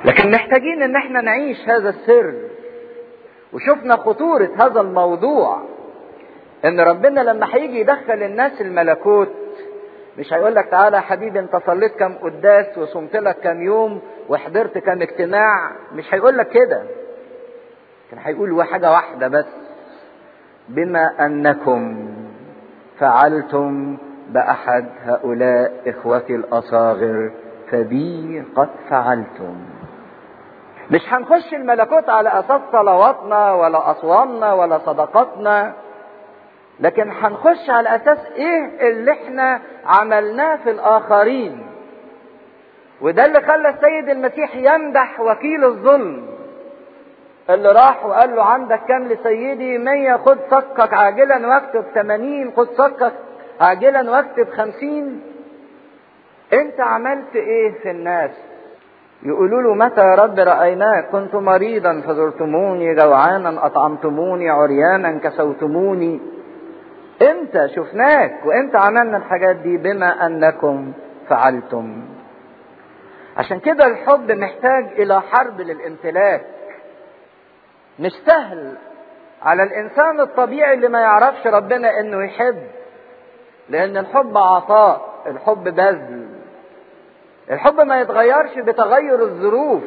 لكن محتاجين ان احنا نعيش هذا السر وشفنا خطورة هذا الموضوع ان ربنا لما هيجي يدخل الناس الملكوت مش هيقول لك تعالى يا حبيبي انت صليت كام قداس وصمت لك كام يوم وحضرت كام اجتماع مش هيقول لك كده كان هيقول حاجة واحدة بس بما انكم فعلتم باحد هؤلاء اخوتي الاصاغر فبي قد فعلتم مش هنخش الملكوت على اساس صلواتنا ولا اصوامنا ولا صدقاتنا لكن هنخش على اساس ايه اللي احنا عملناه في الاخرين وده اللي خلى السيد المسيح يمدح وكيل الظلم اللي راح وقال له عندك كام لسيدي مية خد صكك عاجلا واكتب ثمانين خد صكك عاجلا واكتب خمسين انت عملت ايه في الناس يقولوا له متى يا رب رأيناك كنت مريضا فزرتموني جوعانا أطعمتموني عريانا كسوتموني امتى شفناك وامتى عملنا الحاجات دي بما انكم فعلتم عشان كده الحب محتاج الى حرب للامتلاك مش سهل على الانسان الطبيعي اللي ما يعرفش ربنا انه يحب لان الحب عطاء الحب بذل الحب ما يتغيرش بتغير الظروف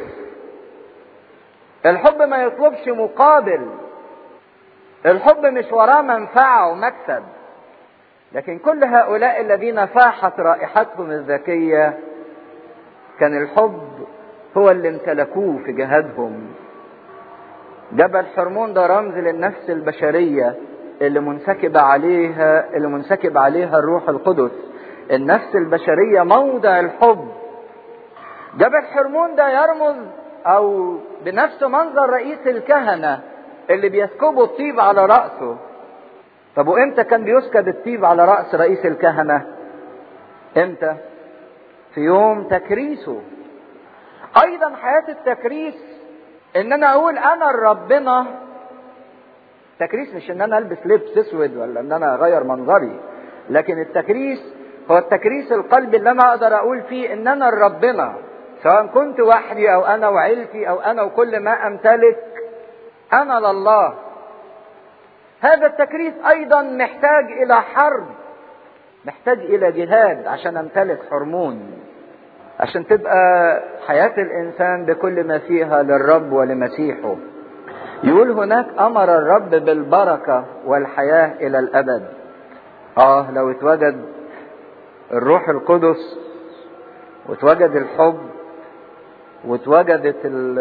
الحب ما يطلبش مقابل الحب مش وراه منفعة ومكسب لكن كل هؤلاء الذين فاحت رائحتهم الذكية كان الحب هو اللي امتلكوه في جهادهم جبل حرمون ده رمز للنفس البشرية اللي منسكب عليها اللي منسكب عليها الروح القدس النفس البشرية موضع الحب جبل حرمون ده يرمز او بنفس منظر رئيس الكهنة اللي بيسكبوا الطيب على رأسه طب وامتى كان بيسكب الطيب على رأس رئيس الكهنة امتى في يوم تكريسه ايضا حياة التكريس ان انا اقول انا ربنا تكريس مش ان انا البس لبس اسود ولا ان انا اغير منظري لكن التكريس هو التكريس القلبي اللي انا اقدر اقول فيه ان انا ربنا سواء كنت وحدي او انا وعيلتي او انا وكل ما امتلك انا لله هذا التكريس ايضا محتاج الى حرب محتاج الى جهاد عشان امتلك حرمون عشان تبقى حياة الانسان بكل ما فيها للرب ولمسيحه يقول هناك امر الرب بالبركة والحياة الى الابد اه لو اتوجد الروح القدس واتوجد الحب واتوجدت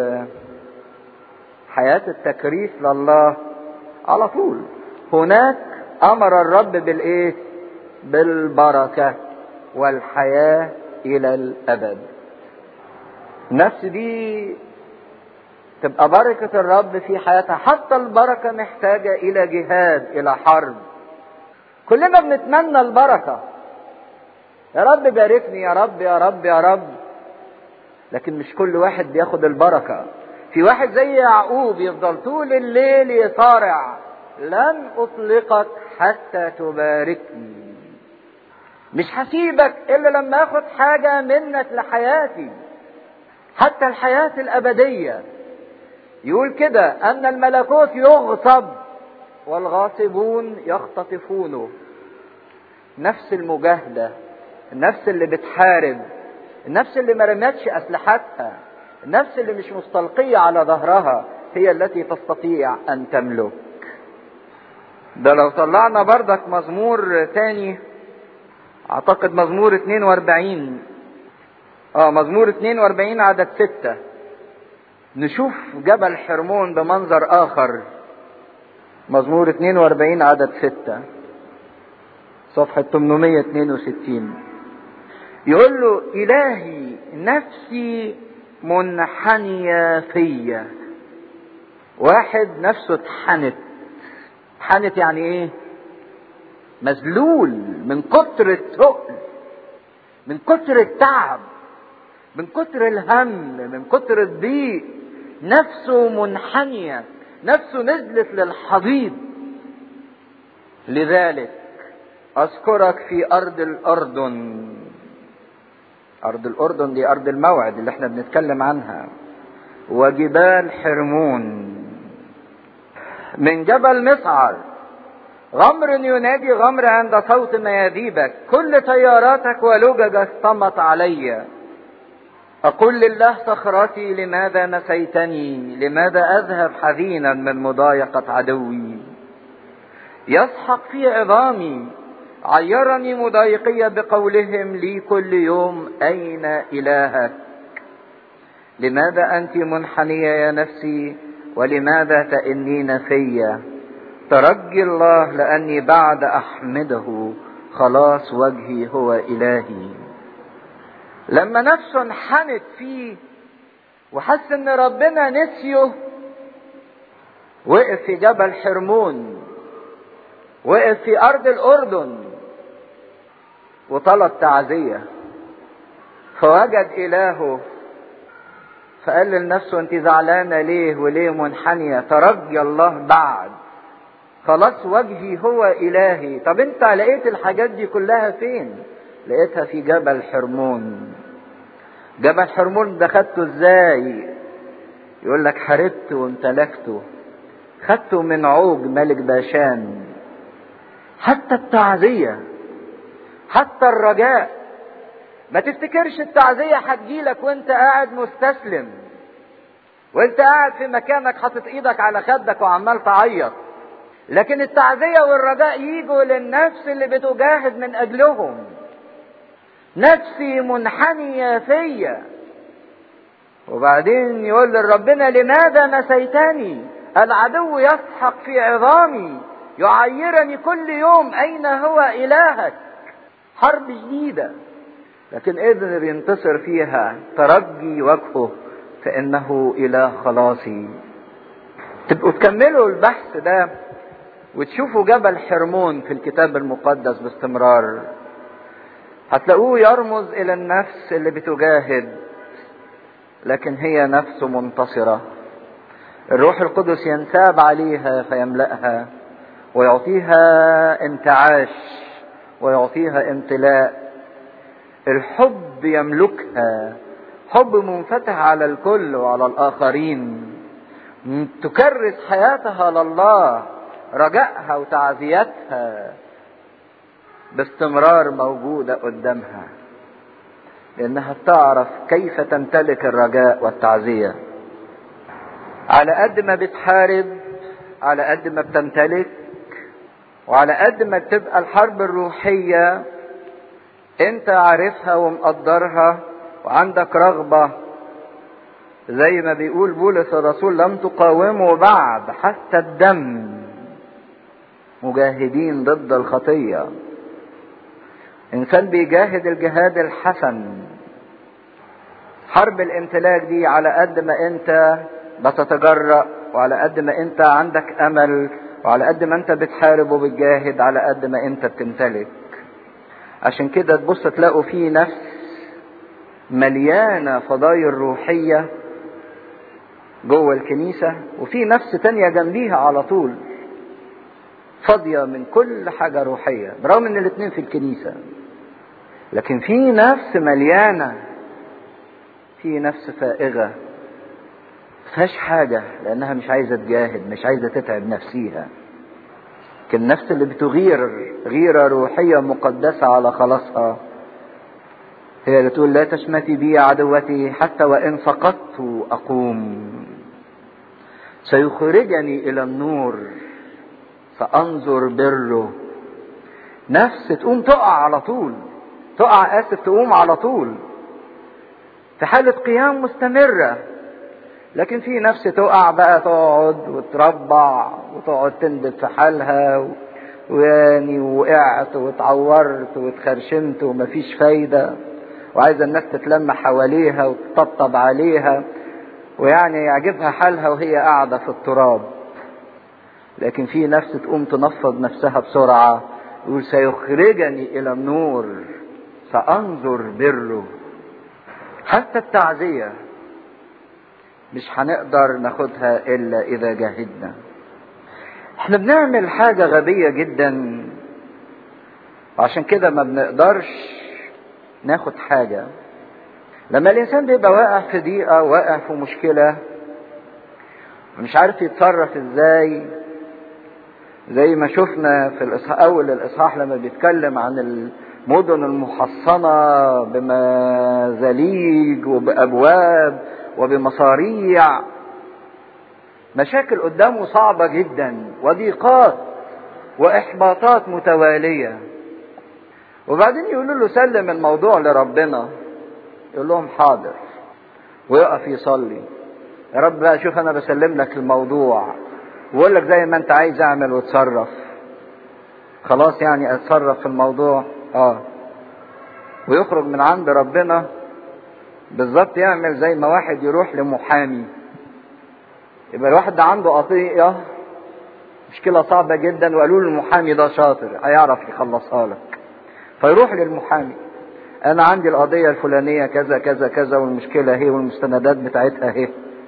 حياة التكريس لله على طول هناك امر الرب بالايه بالبركة والحياة الى الابد النفس دي تبقى بركة الرب في حياتها حتى البركة محتاجة الى جهاد الى حرب كلنا بنتمنى البركة يا رب باركني يا رب يا رب يا رب لكن مش كل واحد بياخد البركة في واحد زي يعقوب يفضل طول الليل يصارع لن اطلقك حتى تباركني مش هسيبك الا لما اخد حاجة منك لحياتي حتى الحياة الابدية يقول كده ان الملكوت يغصب والغاصبون يختطفونه نفس المجاهدة النفس اللي بتحارب النفس اللي ما رمتش اسلحتها النفس اللي مش مستلقية على ظهرها هي التي تستطيع ان تملك ده لو طلعنا بردك مزمور تاني اعتقد مزمور 42 اه مزمور 42 عدد ستة نشوف جبل حرمون بمنظر اخر مزمور 42 عدد ستة صفحة 862 يقول له إلهي نفسي منحنية فيا واحد نفسه اتحنت اتحنت يعني ايه مذلول من كتر الثقل من كتر التعب من كتر الهم من كتر الضيق نفسه منحنية نفسه نزلت للحضيض لذلك أذكرك في أرض الأردن أرض الأردن دي أرض الموعد اللي احنا بنتكلم عنها وجبال حرمون من جبل مصعر غمر ينادي غمر عند صوت مياديبك كل طياراتك ولججك طمت علي أقول لله صخرتي لماذا نسيتني لماذا أذهب حزينا من مضايقة عدوي يسحق في عظامي عيرني مضايقية بقولهم لي كل يوم أين إلهك لماذا أنت منحنية يا نفسي ولماذا تئنين في ترجي الله لأني بعد أحمده خلاص وجهي هو إلهي لما نفسه انحنت فيه وحس ان ربنا نسيه وقف في جبل حرمون وقف في ارض الاردن وطلب تعزيه فوجد الهه فقال لنفسه انت زعلانه ليه وليه منحنيه ترجي الله بعد خلاص وجهي هو الهي طب انت لقيت الحاجات دي كلها فين لقيتها في جبل حرمون جبل حرمون ده خدته ازاي يقول لك حاربت وامتلكته خدته من عوج ملك باشان حتى التعزية حتى الرجاء ما تفتكرش التعزية هتجيلك وانت قاعد مستسلم وانت قاعد في مكانك حاطط ايدك على خدك وعمال تعيط لكن التعزية والرجاء يجوا للنفس اللي بتجاهد من اجلهم نفسي منحنية فيا وبعدين يقول لربنا لماذا نسيتني العدو يسحق في عظامي يعيرني كل يوم اين هو الهك حرب جديدة لكن قدر ينتصر فيها ترجي وجهه فانه اله خلاصي تبقوا تكملوا البحث ده وتشوفوا جبل حرمون في الكتاب المقدس باستمرار هتلاقوه يرمز الى النفس اللي بتجاهد لكن هي نفس منتصرة الروح القدس ينساب عليها فيملأها ويعطيها انتعاش ويعطيها امتلاء الحب يملكها حب منفتح على الكل وعلى الآخرين تكرس حياتها لله رجائها وتعزيتها باستمرار موجودة قدامها لأنها تعرف كيف تمتلك الرجاء والتعزية على قد ما بتحارب على قد ما بتمتلك وعلى قد ما بتبقى الحرب الروحية انت عارفها ومقدرها وعندك رغبة زي ما بيقول بولس الرسول لم تقاوموا بعد حتى الدم مجاهدين ضد الخطيه انسان بيجاهد الجهاد الحسن حرب الامتلاك دي على قد ما انت بتتجرأ وعلى قد ما انت عندك امل وعلى قد ما انت بتحارب وبتجاهد على قد ما انت بتمتلك عشان كده تبص تلاقوا في نفس مليانة فضايل روحية جوه الكنيسة وفي نفس تانية جنبيها على طول فاضية من كل حاجة روحية برغم ان الاتنين في الكنيسة لكن في نفس مليانة في نفس فائغة فيهاش حاجة لأنها مش عايزة تجاهد مش عايزة تتعب نفسيها لكن النفس اللي بتغير غيرة روحية مقدسة على خلاصها هي اللي تقول لا تشمتي بي عدوتي حتى وإن سقطت أقوم سيخرجني إلى النور سأنظر بره نفس تقوم تقع على طول تقع آسف تقوم على طول في حالة قيام مستمرة لكن في نفس تقع بقى تقعد وتربع وتقعد تندب في حالها ويعني وقعت واتعورت واتخرشمت ومفيش فايدة وعايزة الناس تتلم حواليها وتطبطب عليها ويعني يعجبها حالها وهي قاعدة في التراب لكن في نفس تقوم تنفض نفسها بسرعة يقول سيخرجني إلى النور سأنظر بره حتى التعزية مش هنقدر ناخدها إلا إذا جاهدنا احنا بنعمل حاجة غبية جدا وعشان كده ما بنقدرش ناخد حاجة لما الإنسان بيبقى واقع في ضيقة واقع في مشكلة مش عارف يتصرف ازاي زي ما شفنا في الإصحاح أول الإصحاح لما بيتكلم عن المدن المحصنة بمزاليج وبأبواب وبمصاريع مشاكل قدامه صعبة جدا وضيقات وإحباطات متوالية وبعدين يقولوا له سلم الموضوع لربنا يقول لهم حاضر ويقف يصلي يا رب بقى شوف انا بسلم لك الموضوع ويقول لك زي ما انت عايز اعمل وتصرف خلاص يعني اتصرف في الموضوع اه ويخرج من عند ربنا بالظبط يعمل زي ما واحد يروح لمحامي يبقى الواحد ده عنده قضية مشكلة صعبة جدا وقالوا له المحامي ده شاطر هيعرف يخلصها لك فيروح للمحامي انا عندي القضية الفلانية كذا كذا كذا والمشكلة اهي والمستندات بتاعتها اهي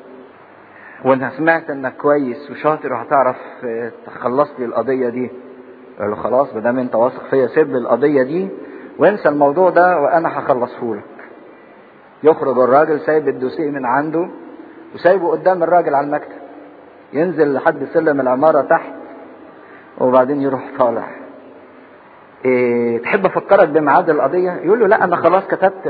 وانا سمعت انك كويس وشاطر وهتعرف تخلص لي القضية دي قال له خلاص ما دام انت واثق فيا سيب لي القضية دي وانسى الموضوع ده وانا هخلصه لك يخرج الراجل سايب الدوسيه من عنده وسايبه قدام الراجل على المكتب ينزل لحد سلم العمارة تحت وبعدين يروح طالع إيه تحب افكرك بميعاد القضية يقول له لا انا خلاص كتبت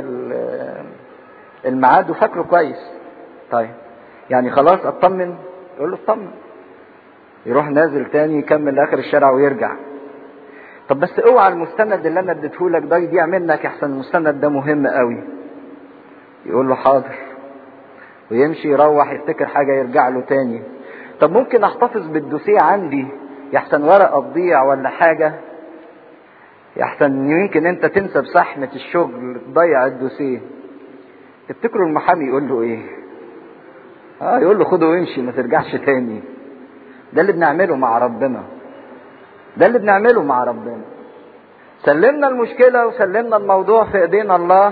الميعاد وفاكره كويس طيب يعني خلاص اطمن يقول له اطمن يروح نازل تاني يكمل اخر الشارع ويرجع طب بس اوعى المستند اللي انا اديته لك ده يضيع منك احسن المستند ده مهم قوي يقول له حاضر ويمشي يروح يفتكر حاجه يرجع له تاني طب ممكن احتفظ بالدوسيه عندي يحسن ورقه تضيع ولا حاجه يحسن يمكن انت تنسى بزحمه الشغل تضيع الدوسيه تفتكروا المحامي يقول له ايه اه يقول له خده وامشي ما ترجعش تاني ده اللي بنعمله مع ربنا ده اللي بنعمله مع ربنا سلمنا المشكلة وسلمنا الموضوع في ايدينا الله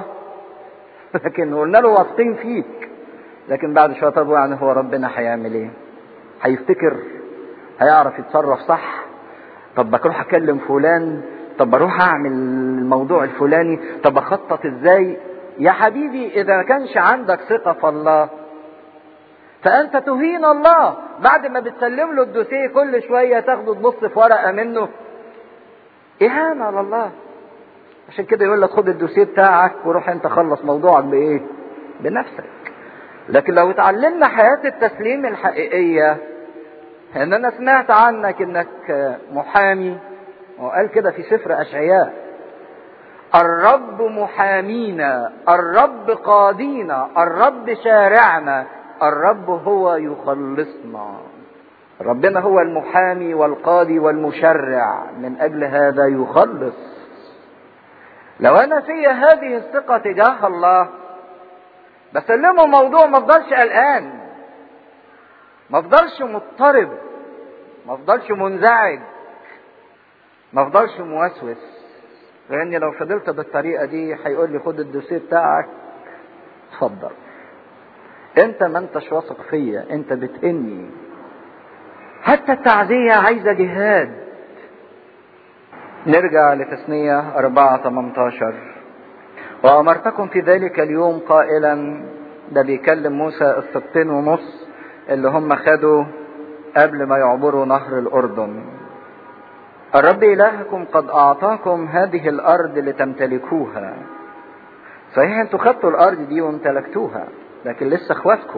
لكن قلنا له واثقين فيك لكن بعد شوية طب يعني هو ربنا هيعمل ايه هيفتكر هيعرف يتصرف صح طب بروح اكلم فلان طب بروح اعمل الموضوع الفلاني طب اخطط ازاي يا حبيبي اذا كانش عندك ثقة في الله فانت تهين الله بعد ما بتسلم له الدوسيه كل شويه تاخده تبص في ورقه منه اهانه لله عشان كده يقول لك خد الدوسيه بتاعك وروح انت خلص موضوعك بايه بنفسك لكن لو اتعلمنا حياه التسليم الحقيقيه ان انا سمعت عنك انك محامي وقال كده في سفر اشعياء الرب محامينا الرب قاضينا الرب شارعنا الرب هو يخلصنا ربنا هو المحامي والقاضي والمشرع من اجل هذا يخلص لو انا في هذه الثقة تجاه الله بسلمه موضوع ما افضلش قلقان ما افضلش مضطرب ما افضلش منزعج ما افضلش موسوس لاني لو فضلت بالطريقة دي هيقول لي خد الدوسيه بتاعك اتفضل انت ما انتش واثق فيا انت بتهني حتى التعزية عايزة جهاد نرجع لتثنية أربعة 18 وأمرتكم في ذلك اليوم قائلا ده بيكلم موسى السبتين ونص اللي هم خدوا قبل ما يعبروا نهر الأردن الرب إلهكم قد أعطاكم هذه الأرض لتمتلكوها صحيح انتوا خدتوا الأرض دي وامتلكتوها لكن لسه اخواتكم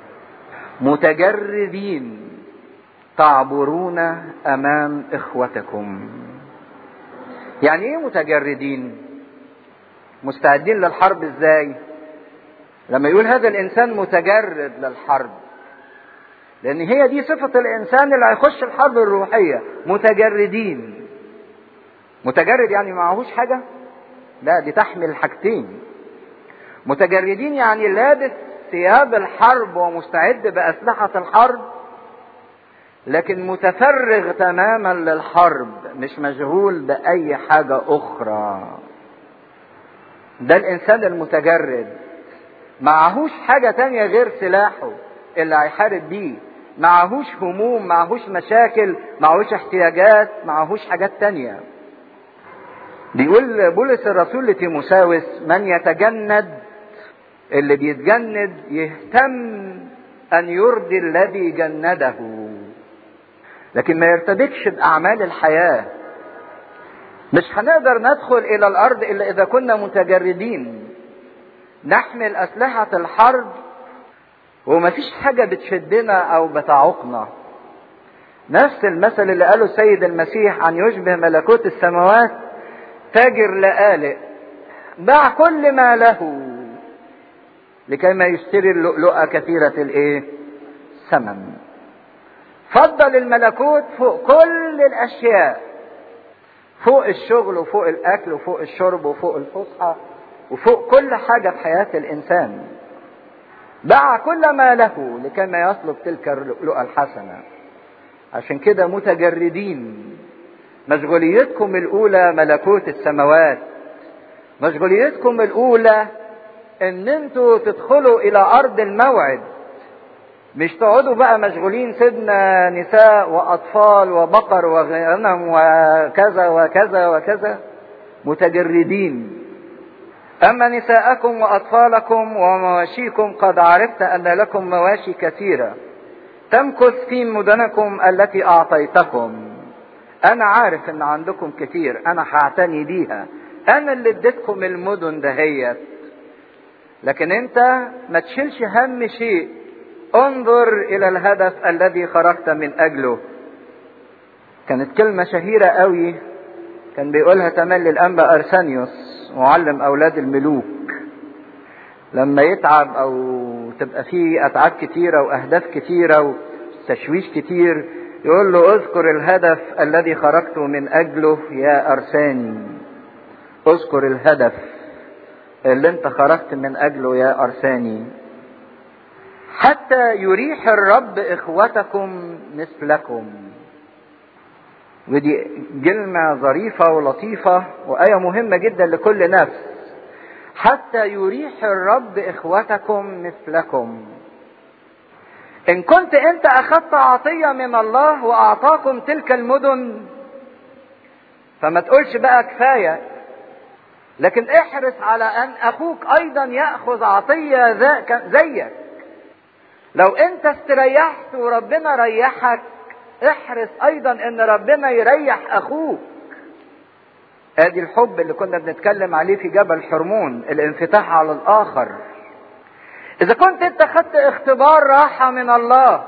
متجردين تعبرون امام اخوتكم يعني ايه متجردين مستعدين للحرب ازاي لما يقول هذا الانسان متجرد للحرب لان هي دي صفة الانسان اللي هيخش الحرب الروحية متجردين متجرد يعني معهوش حاجة لا دي تحمل حاجتين متجردين يعني لابس ثياب الحرب ومستعد بأسلحة الحرب لكن متفرغ تماما للحرب مش مشغول بأي حاجة أخرى ده الإنسان المتجرد معهوش حاجة تانية غير سلاحه اللي هيحارب بيه معهوش هموم معهوش مشاكل معهوش احتياجات معهوش حاجات تانية بيقول بولس الرسول لتيموساوس من يتجند اللي بيتجند يهتم ان يرضي الذي جنده لكن ما يرتبطش باعمال الحياه مش هنقدر ندخل الى الارض الا اذا كنا متجردين نحمل اسلحه الحرب ومفيش حاجه بتشدنا او بتعوقنا نفس المثل اللي قاله السيد المسيح عن يشبه ملكوت السماوات تاجر لآلئ باع كل ما له لكي ما يشتري اللؤلؤة كثيرة الايه ثمن فضل الملكوت فوق كل الاشياء فوق الشغل وفوق الاكل وفوق الشرب وفوق الفسحة وفوق كل حاجة في حياة الانسان باع كل ما له لكي ما يطلب تلك اللؤلؤة الحسنة عشان كده متجردين مشغوليتكم الاولى ملكوت السماوات مشغوليتكم الاولى ان انتوا تدخلوا الى ارض الموعد مش تقعدوا بقى مشغولين سيدنا نساء واطفال وبقر وغنم وكذا وكذا وكذا متجردين اما نساءكم واطفالكم ومواشيكم قد عرفت ان لكم مواشي كثيره تمكث في مدنكم التي اعطيتكم انا عارف ان عندكم كتير انا هعتني بيها انا اللي اديتكم المدن دهيت لكن انت ما تشيلش هم شيء انظر الى الهدف الذي خرجت من اجله كانت كلمة شهيرة قوي كان بيقولها تملي الانبا ارسانيوس معلم اولاد الملوك لما يتعب او تبقى فيه اتعاب كتيرة واهداف كتيرة وتشويش كتير يقول له اذكر الهدف الذي خرجت من اجله يا ارساني اذكر الهدف اللي انت خرجت من اجله يا ارساني حتى يريح الرب اخوتكم مثلكم ودي كلمة ظريفة ولطيفة وآية مهمة جدا لكل نفس حتى يريح الرب اخوتكم مثلكم ان كنت انت اخذت عطية من الله واعطاكم تلك المدن فما تقولش بقى كفاية لكن احرص على ان اخوك ايضا ياخذ عطية زيك لو انت استريحت وربنا ريحك احرص ايضا ان ربنا يريح اخوك ادي الحب اللي كنا بنتكلم عليه في جبل حرمون الانفتاح على الاخر اذا كنت انت خدت اختبار راحة من الله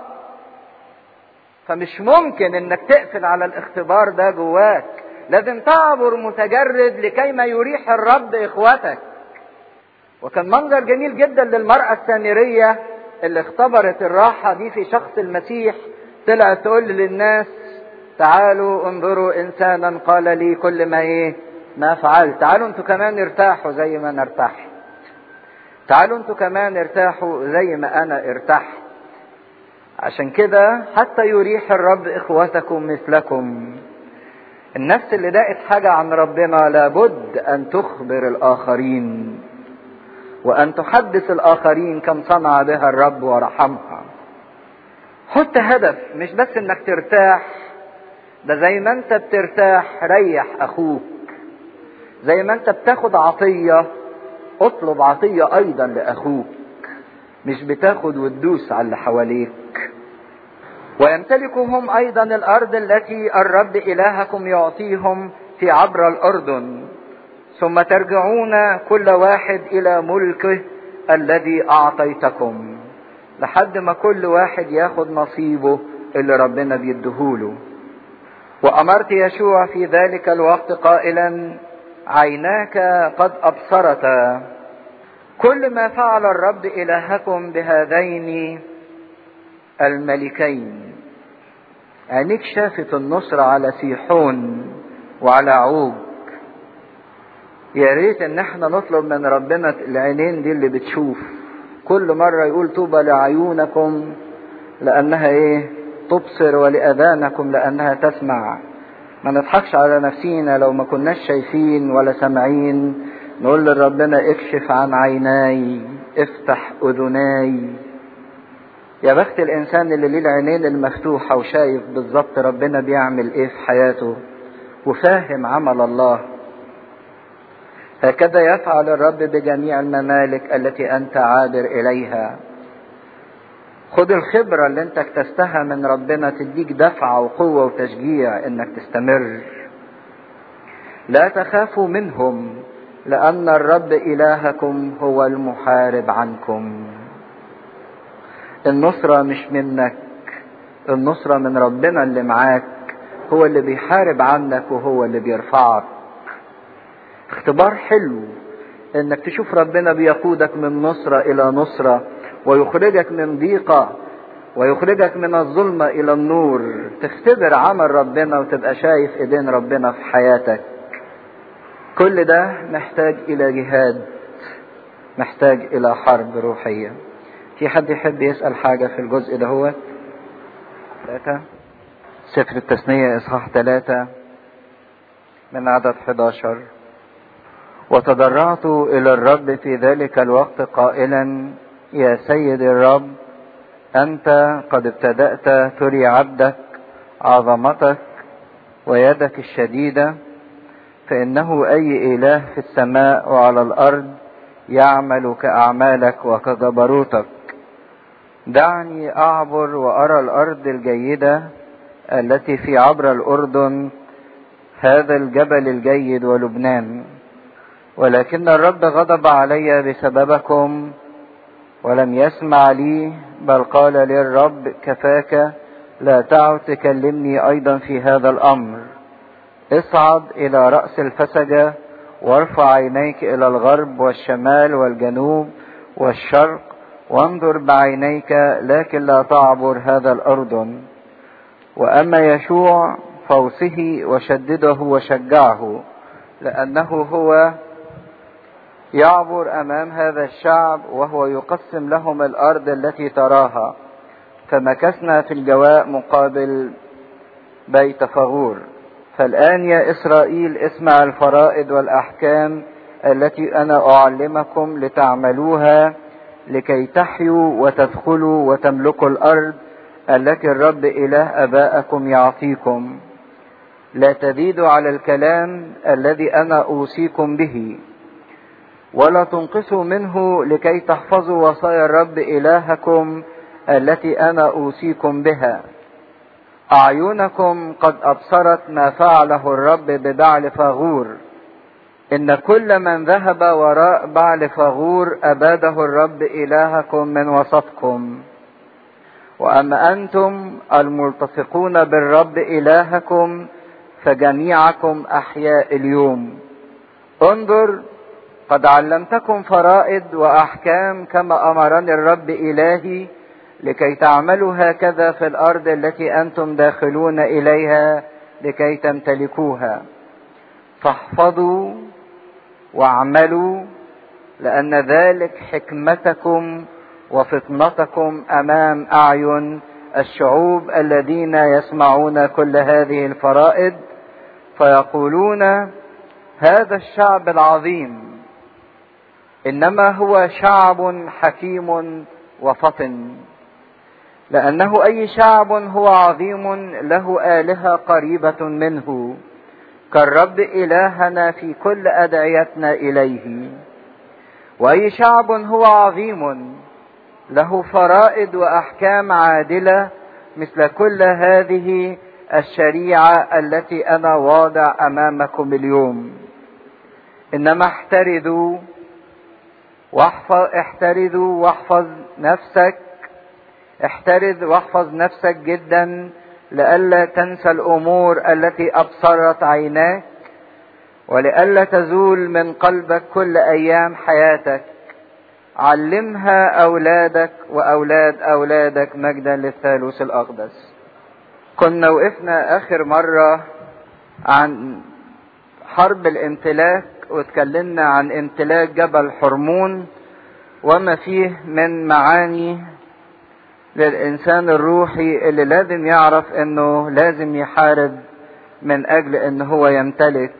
فمش ممكن انك تقفل على الاختبار ده جواك لازم تعبر متجرد لكي ما يريح الرب اخوتك وكان منظر جميل جدا للمرأة السامرية اللي اختبرت الراحة دي في شخص المسيح طلعت تقول للناس تعالوا انظروا انسانا قال لي كل ما ايه ما فعلت تعالوا انتوا كمان ارتاحوا زي ما انا ارتحت تعالوا انتوا كمان ارتاحوا زي ما انا ارتحت عشان كده حتى يريح الرب اخوتكم مثلكم النفس اللي دقت حاجة عن ربنا لابد ان تخبر الاخرين وان تحدث الاخرين كم صنع بها الرب ورحمها حط هدف مش بس انك ترتاح ده زي ما انت بترتاح ريح اخوك زي ما انت بتاخد عطية اطلب عطية ايضا لاخوك مش بتاخد وتدوس على اللي حواليك ويمتلكوا هم ايضا الارض التي الرب الهكم يعطيهم في عبر الاردن ثم ترجعون كل واحد الى ملكه الذي اعطيتكم لحد ما كل واحد ياخد نصيبه اللي ربنا بيديهوله وامرت يشوع في ذلك الوقت قائلا عيناك قد ابصرتا كل ما فعل الرب الهكم بهذين الملكين عينيك شافت النصر على سيحون وعلى عوج يا ريت ان احنا نطلب من ربنا العينين دي اللي بتشوف كل مرة يقول طوبى لعيونكم لأنها إيه تبصر ولأذانكم لأنها تسمع ما نضحكش على نفسينا لو ما كناش شايفين ولا سامعين نقول لربنا اكشف عن عيناي افتح أذناي يا بخت الإنسان اللي ليه العينين المفتوحة وشايف بالظبط ربنا بيعمل إيه في حياته وفاهم عمل الله هكذا يفعل الرب بجميع الممالك التي انت عابر اليها خد الخبرة اللي انت اكتستها من ربنا تديك دفعة وقوة وتشجيع انك تستمر لا تخافوا منهم لأن الرب إلهكم هو المحارب عنكم النصرة مش منك النصرة من ربنا اللي معاك هو اللي بيحارب عنك وهو اللي بيرفعك اختبار حلو انك تشوف ربنا بيقودك من نصرة الى نصرة ويخرجك من ضيقة ويخرجك من الظلمة الى النور تختبر عمل ربنا وتبقى شايف ايدين ربنا في حياتك كل ده محتاج الى جهاد محتاج الى حرب روحية في حد يحب يسأل حاجة في الجزء ده هو ثلاثة سفر التثنية إصحاح ثلاثة من عدد 11 وتضرعت إلى الرب في ذلك الوقت قائلا يا سيد الرب أنت قد ابتدأت تري عبدك عظمتك ويدك الشديدة فإنه أي إله في السماء وعلى الأرض يعمل كأعمالك وكجبروتك دعني أعبر وأرى الأرض الجيدة التي في عبر الأردن هذا الجبل الجيد ولبنان ولكن الرب غضب علي بسببكم ولم يسمع لي بل قال لي الرب كفاك لا تعد تكلمني أيضا في هذا الأمر اصعد إلى رأس الفسجة وارفع عينيك إلى الغرب والشمال والجنوب والشرق وانظر بعينيك لكن لا تعبر هذا الأردن وأما يشوع فوصه وشدده وشجعه لأنه هو يعبر أمام هذا الشعب وهو يقسم لهم الأرض التي تراها فمكثنا في الجواء مقابل بيت فغور فالآن يا إسرائيل اسمع الفرائض والأحكام التي أنا أعلمكم لتعملوها لكي تحيوا وتدخلوا وتملكوا الأرض التي الرب إله أبائكم يعطيكم لا تزيدوا على الكلام الذي أنا أوصيكم به ولا تنقصوا منه لكي تحفظوا وصايا الرب إلهكم التي أنا أوصيكم بها أعينكم قد أبصرت ما فعله الرب ببعل فاغور إن كل من ذهب وراء بعل فاغور أباده الرب إلهكم من وسطكم وأما أنتم الملتصقون بالرب إلهكم فجميعكم أحياء اليوم انظر قد علمتكم فرائض وأحكام كما أمرني الرب إلهي لكي تعملوا هكذا في الأرض التي أنتم داخلون إليها لكي تمتلكوها فاحفظوا واعملوا لأن ذلك حكمتكم وفطنتكم أمام أعين الشعوب الذين يسمعون كل هذه الفرائض فيقولون هذا الشعب العظيم انما هو شعب حكيم وفطن لانه اي شعب هو عظيم له الهه قريبه منه كالرب الهنا في كل ادعيتنا اليه واي شعب هو عظيم له فرائض واحكام عادله مثل كل هذه الشريعه التي انا واضع امامكم اليوم انما احترذوا واحفظ احترذوا واحفظ نفسك احترذ واحفظ نفسك جدا لئلا تنسى الامور التي ابصرت عيناك ولئلا تزول من قلبك كل ايام حياتك علمها اولادك واولاد اولادك مجدا للثالوث الاقدس كنا وقفنا اخر مره عن حرب الامتلاك واتكلمنا عن امتلاك جبل حرمون وما فيه من معاني للانسان الروحي اللي لازم يعرف انه لازم يحارب من اجل ان هو يمتلك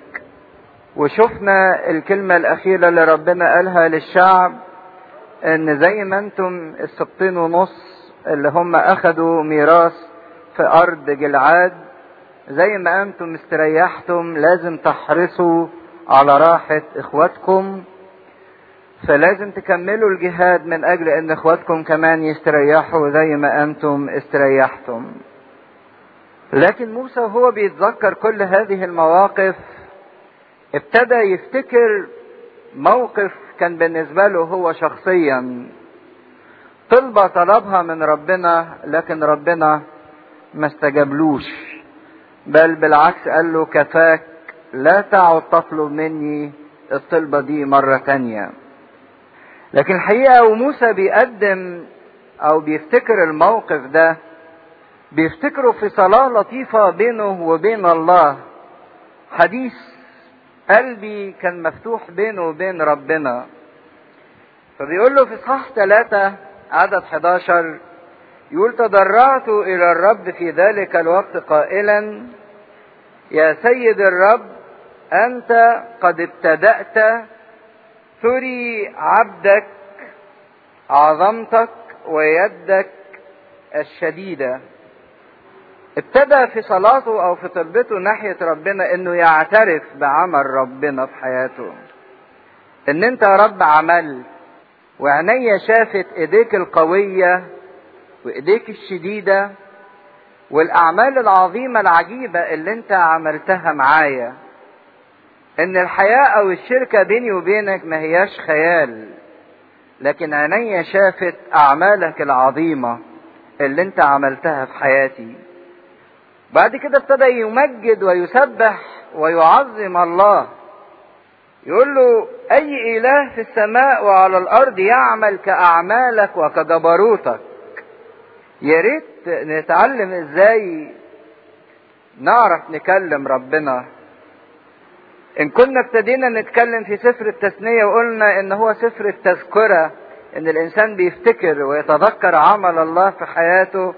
وشفنا الكلمة الأخيرة اللي ربنا قالها للشعب إن زي ما أنتم السبطين ونص اللي هم أخدوا ميراث في أرض جلعاد زي ما أنتم استريحتم لازم تحرصوا على راحة إخواتكم فلازم تكملوا الجهاد من اجل ان اخواتكم كمان يستريحوا زي ما انتم استريحتم لكن موسى وهو بيتذكر كل هذه المواقف ابتدى يفتكر موقف كان بالنسبة له هو شخصيا طلبة طلبها من ربنا لكن ربنا ما استجابلوش بل بالعكس قال له كفاك لا تعد تطلب مني الطلبة دي مرة تانية لكن الحقيقة وموسى بيقدم أو بيفتكر الموقف ده بيفتكره في صلاة لطيفة بينه وبين الله حديث قلبي كان مفتوح بينه وبين ربنا فبيقول له في صح ثلاثة عدد 11 يقول تضرعت إلى الرب في ذلك الوقت قائلا يا سيد الرب أنت قد ابتدأت تري عبدك عظمتك ويدك الشديدة ابتدى في صلاته او في طلبته ناحية ربنا انه يعترف بعمل ربنا في حياته ان انت يا رب عملت وعينيا شافت ايديك القوية وايديك الشديدة والاعمال العظيمة العجيبة اللي انت عملتها معايا ان الحياة او الشركة بيني وبينك ما هياش خيال لكن عينيا شافت اعمالك العظيمة اللي انت عملتها في حياتي بعد كده ابتدى يمجد ويسبح ويعظم الله يقول له اي اله في السماء وعلى الارض يعمل كاعمالك وكجبروتك يا ريت نتعلم ازاي نعرف نكلم ربنا ان كنا ابتدينا نتكلم في سفر التثنية وقلنا ان هو سفر التذكرة ان الانسان بيفتكر ويتذكر عمل الله في حياته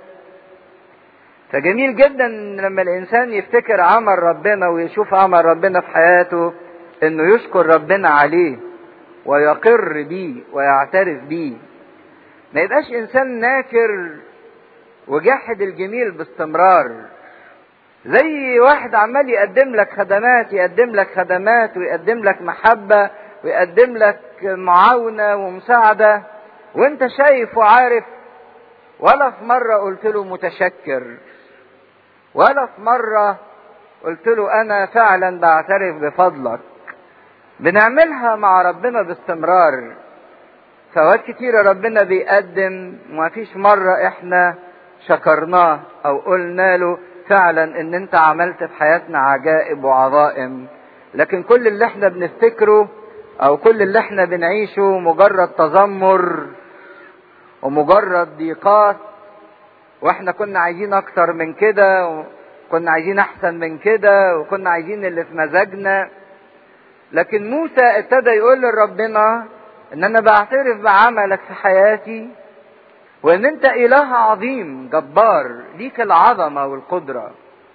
فجميل جدا لما الانسان يفتكر عمل ربنا ويشوف عمل ربنا في حياته انه يشكر ربنا عليه ويقر بيه ويعترف بيه ما يبقاش انسان ناكر وجحد الجميل باستمرار زي واحد عمال يقدم لك خدمات يقدم لك خدمات ويقدم لك محبة ويقدم لك معاونة ومساعدة وانت شايف وعارف ولا في مرة قلت له متشكر ولا في مرة قلت له أنا فعلا بعترف بفضلك بنعملها مع ربنا باستمرار فوقت كتيرة ربنا بيقدم وما فيش مرة احنا شكرناه او قلنا له فعلا ان انت عملت في حياتنا عجائب وعظائم لكن كل اللي احنا بنفتكره او كل اللي احنا بنعيشه مجرد تذمر ومجرد ضيقات واحنا كنا عايزين اكتر من كده وكنا عايزين احسن من كده وكنا عايزين اللي في مزاجنا لكن موسى ابتدى يقول لربنا ان انا بعترف بعملك في حياتي وان انت اله عظيم جبار ليك العظمة والقدرة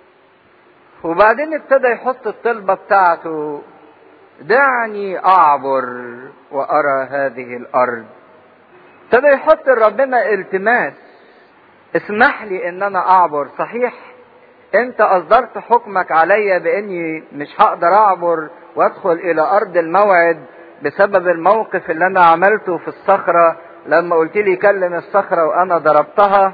وبعدين ابتدى يحط الطلبة بتاعته دعني اعبر وارى هذه الارض ابتدى يحط لربنا التماس اسمح لي ان انا اعبر صحيح انت اصدرت حكمك عليا باني مش هقدر اعبر وادخل الى ارض الموعد بسبب الموقف اللي انا عملته في الصخرة لما قلت لي كلم الصخرة وانا ضربتها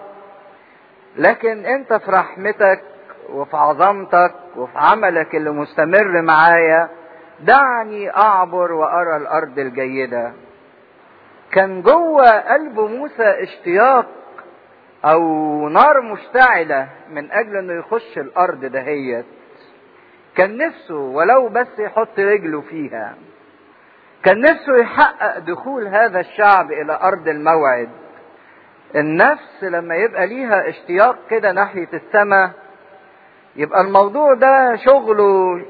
لكن انت في رحمتك وفي عظمتك وفي عملك اللي مستمر معايا دعني اعبر وارى الارض الجيدة كان جوه قلب موسى اشتياق او نار مشتعلة من اجل انه يخش الارض دهيت كان نفسه ولو بس يحط رجله فيها كان نفسه يحقق دخول هذا الشعب الى ارض الموعد النفس لما يبقى ليها اشتياق كده ناحية السماء يبقى الموضوع ده شغله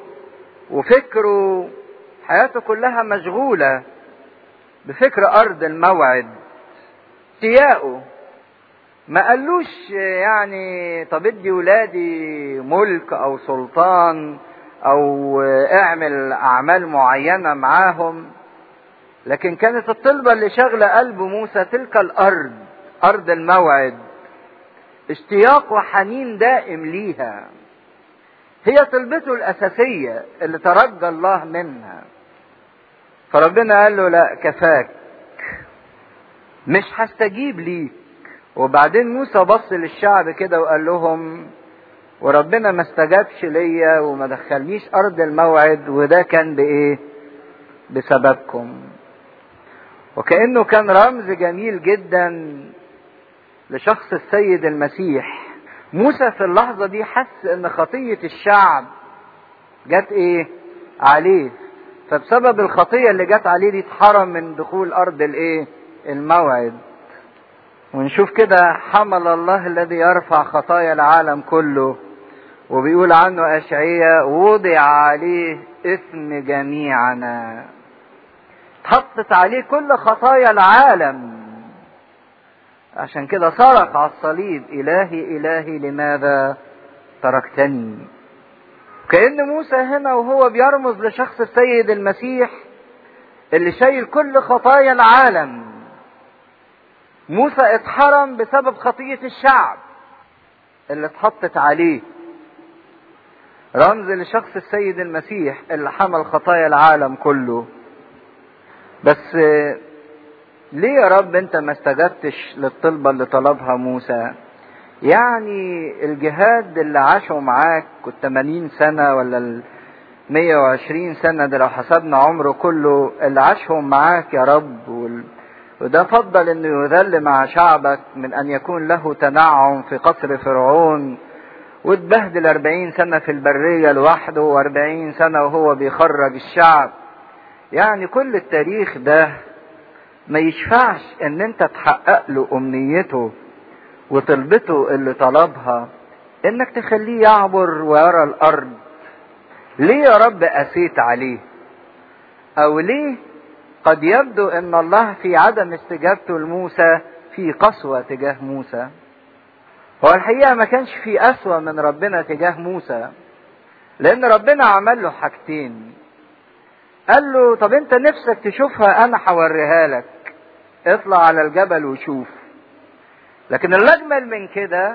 وفكره حياته كلها مشغولة بفكر ارض الموعد اشتياقه ما قالوش يعني طب ادي ولادي ملك او سلطان او اعمل اعمال معينه معاهم لكن كانت الطلبه اللي شاغله قلب موسى تلك الارض ارض الموعد اشتياق وحنين دائم ليها هي طلبته الاساسيه اللي ترجى الله منها فربنا قال له لا كفاك مش هستجيب ليك وبعدين موسى بص للشعب كده وقال لهم وربنا ما استجابش ليا وما دخلنيش ارض الموعد وده كان بايه بسببكم وكانه كان رمز جميل جدا لشخص السيد المسيح موسى في اللحظه دي حس ان خطيه الشعب جت ايه عليه فبسبب الخطيه اللي جت عليه دي اتحرم من دخول ارض الايه الموعد ونشوف كده حمل الله الذي يرفع خطايا العالم كله وبيقول عنه أشعية وضع عليه اسم جميعنا اتحطت عليه كل خطايا العالم عشان كده صرخ على الصليب إلهي إلهي لماذا تركتني كأن موسى هنا وهو بيرمز لشخص السيد المسيح اللي شايل كل خطايا العالم موسى اتحرم بسبب خطية الشعب اللي اتحطت عليه رمز لشخص السيد المسيح اللي حمل خطايا العالم كله بس ليه يا رب انت ما استجبتش للطلبة اللي طلبها موسى يعني الجهاد اللي عاشوا معاك كنت 80 سنة ولا ال 120 سنة ده لو حسبنا عمره كله اللي عاشهم معاك يا رب وال... وده فضل انه يذل مع شعبك من ان يكون له تنعم في قصر فرعون واتبهدل أربعين سنة في البرية لوحده وأربعين سنة وهو بيخرج الشعب يعني كل التاريخ ده ما يشفعش ان انت تحقق له امنيته وطلبته اللي طلبها انك تخليه يعبر ويرى الارض ليه يا رب قسيت عليه او ليه قد يبدو ان الله في عدم استجابته لموسى في قسوة تجاه موسى هو الحقيقة ما كانش في قسوة من ربنا تجاه موسى لان ربنا عمل له حاجتين قال له طب انت نفسك تشوفها انا هوريها لك اطلع على الجبل وشوف لكن الاجمل من كده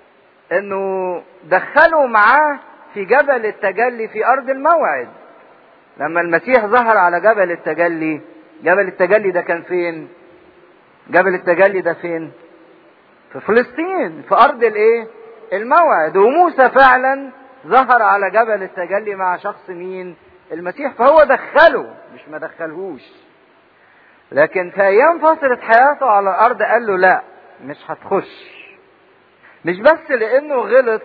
انه دخلوا معاه في جبل التجلي في ارض الموعد لما المسيح ظهر على جبل التجلي جبل التجلي ده كان فين جبل التجلي ده فين في فلسطين في ارض الايه الموعد وموسى فعلا ظهر على جبل التجلي مع شخص مين المسيح فهو دخله مش ما دخلهوش لكن في ايام فترة حياته على الارض قال له لا مش هتخش مش بس لانه غلط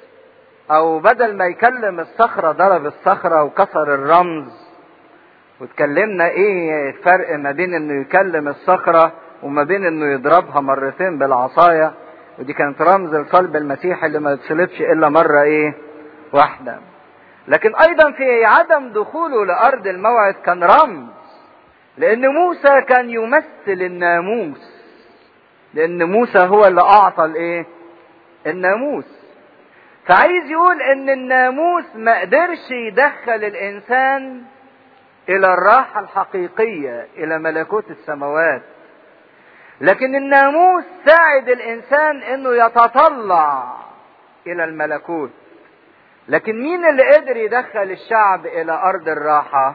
او بدل ما يكلم الصخرة ضرب الصخرة وكسر الرمز واتكلمنا ايه الفرق ما بين انه يكلم الصخرة وما بين انه يضربها مرتين بالعصاية ودي كانت رمز لصلب المسيح اللي ما يتصلبش الا مرة ايه واحدة لكن ايضا في عدم دخوله لارض الموعد كان رمز لان موسى كان يمثل الناموس لان موسى هو اللي اعطى الايه الناموس فعايز يقول ان الناموس ما قدرش يدخل الانسان الى الراحة الحقيقية الى ملكوت السماوات لكن الناموس ساعد الانسان انه يتطلع الى الملكوت لكن مين اللي قدر يدخل الشعب الى ارض الراحة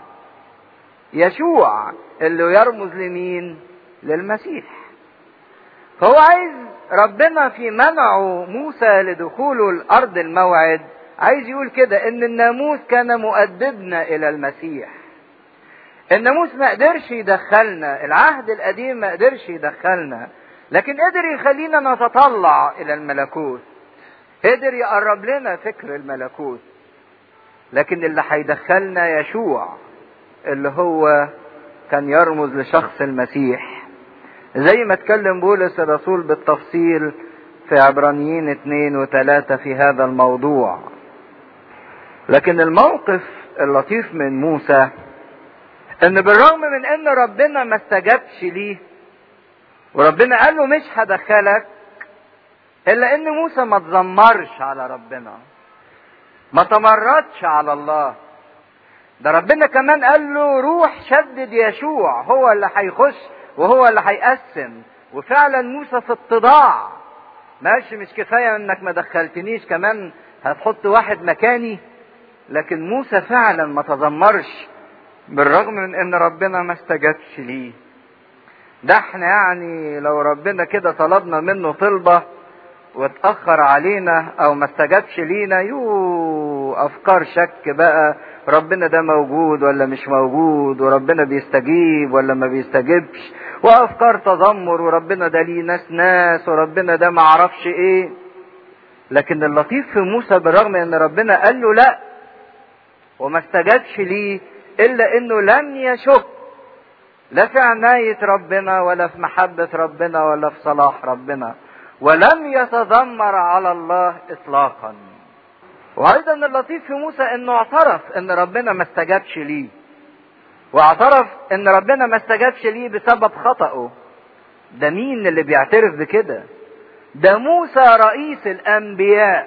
يشوع اللي يرمز لمين للمسيح فهو عايز ربنا في منعه موسى لدخوله الارض الموعد عايز يقول كده ان الناموس كان مؤدبنا الى المسيح الناموس ما قدرش يدخلنا العهد القديم ما قدرش يدخلنا لكن قدر يخلينا نتطلع الى الملكوت قدر يقرب لنا فكر الملكوت لكن اللي هيدخلنا يشوع اللي هو كان يرمز لشخص المسيح زي ما اتكلم بولس الرسول بالتفصيل في عبرانيين اتنين وتلاتة في هذا الموضوع لكن الموقف اللطيف من موسى ان بالرغم من ان ربنا ما استجابش ليه وربنا قال له مش هدخلك الا ان موسى ما تزمرش على ربنا ما تمردش على الله ده ربنا كمان قال له روح شدد يشوع هو اللي هيخش وهو اللي هيقسم وفعلا موسى في اتضاع ماشي مش كفايه انك ما دخلتنيش كمان هتحط واحد مكاني لكن موسى فعلا ما تذمرش بالرغم من ان ربنا ما استجابش ليه ده احنا يعني لو ربنا كده طلبنا منه طلبة واتأخر علينا او ما استجابش لينا يو افكار شك بقى ربنا ده موجود ولا مش موجود وربنا بيستجيب ولا ما بيستجيبش وافكار تذمر وربنا ده ليه ناس ناس وربنا ده معرفش ايه لكن اللطيف في موسى بالرغم ان ربنا قال له لا وما استجابش ليه الا انه لم يشك لا في عناية ربنا ولا في محبة ربنا ولا في صلاح ربنا ولم يتذمر على الله اطلاقا وايضا اللطيف في موسى انه اعترف ان ربنا ما استجابش ليه واعترف ان ربنا ما استجابش ليه بسبب خطأه ده مين اللي بيعترف بكده ده موسى رئيس الانبياء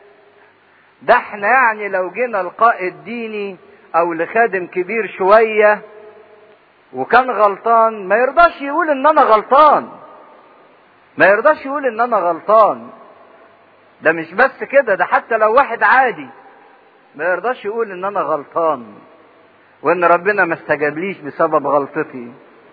ده احنا يعني لو جينا لقائد ديني او لخادم كبير شوية وكان غلطان ما يرضاش يقول ان انا غلطان ما يرضاش يقول ان انا غلطان ده مش بس كده ده حتى لو واحد عادي ما يرضاش يقول ان انا غلطان وان ربنا ما استجابليش بسبب غلطتي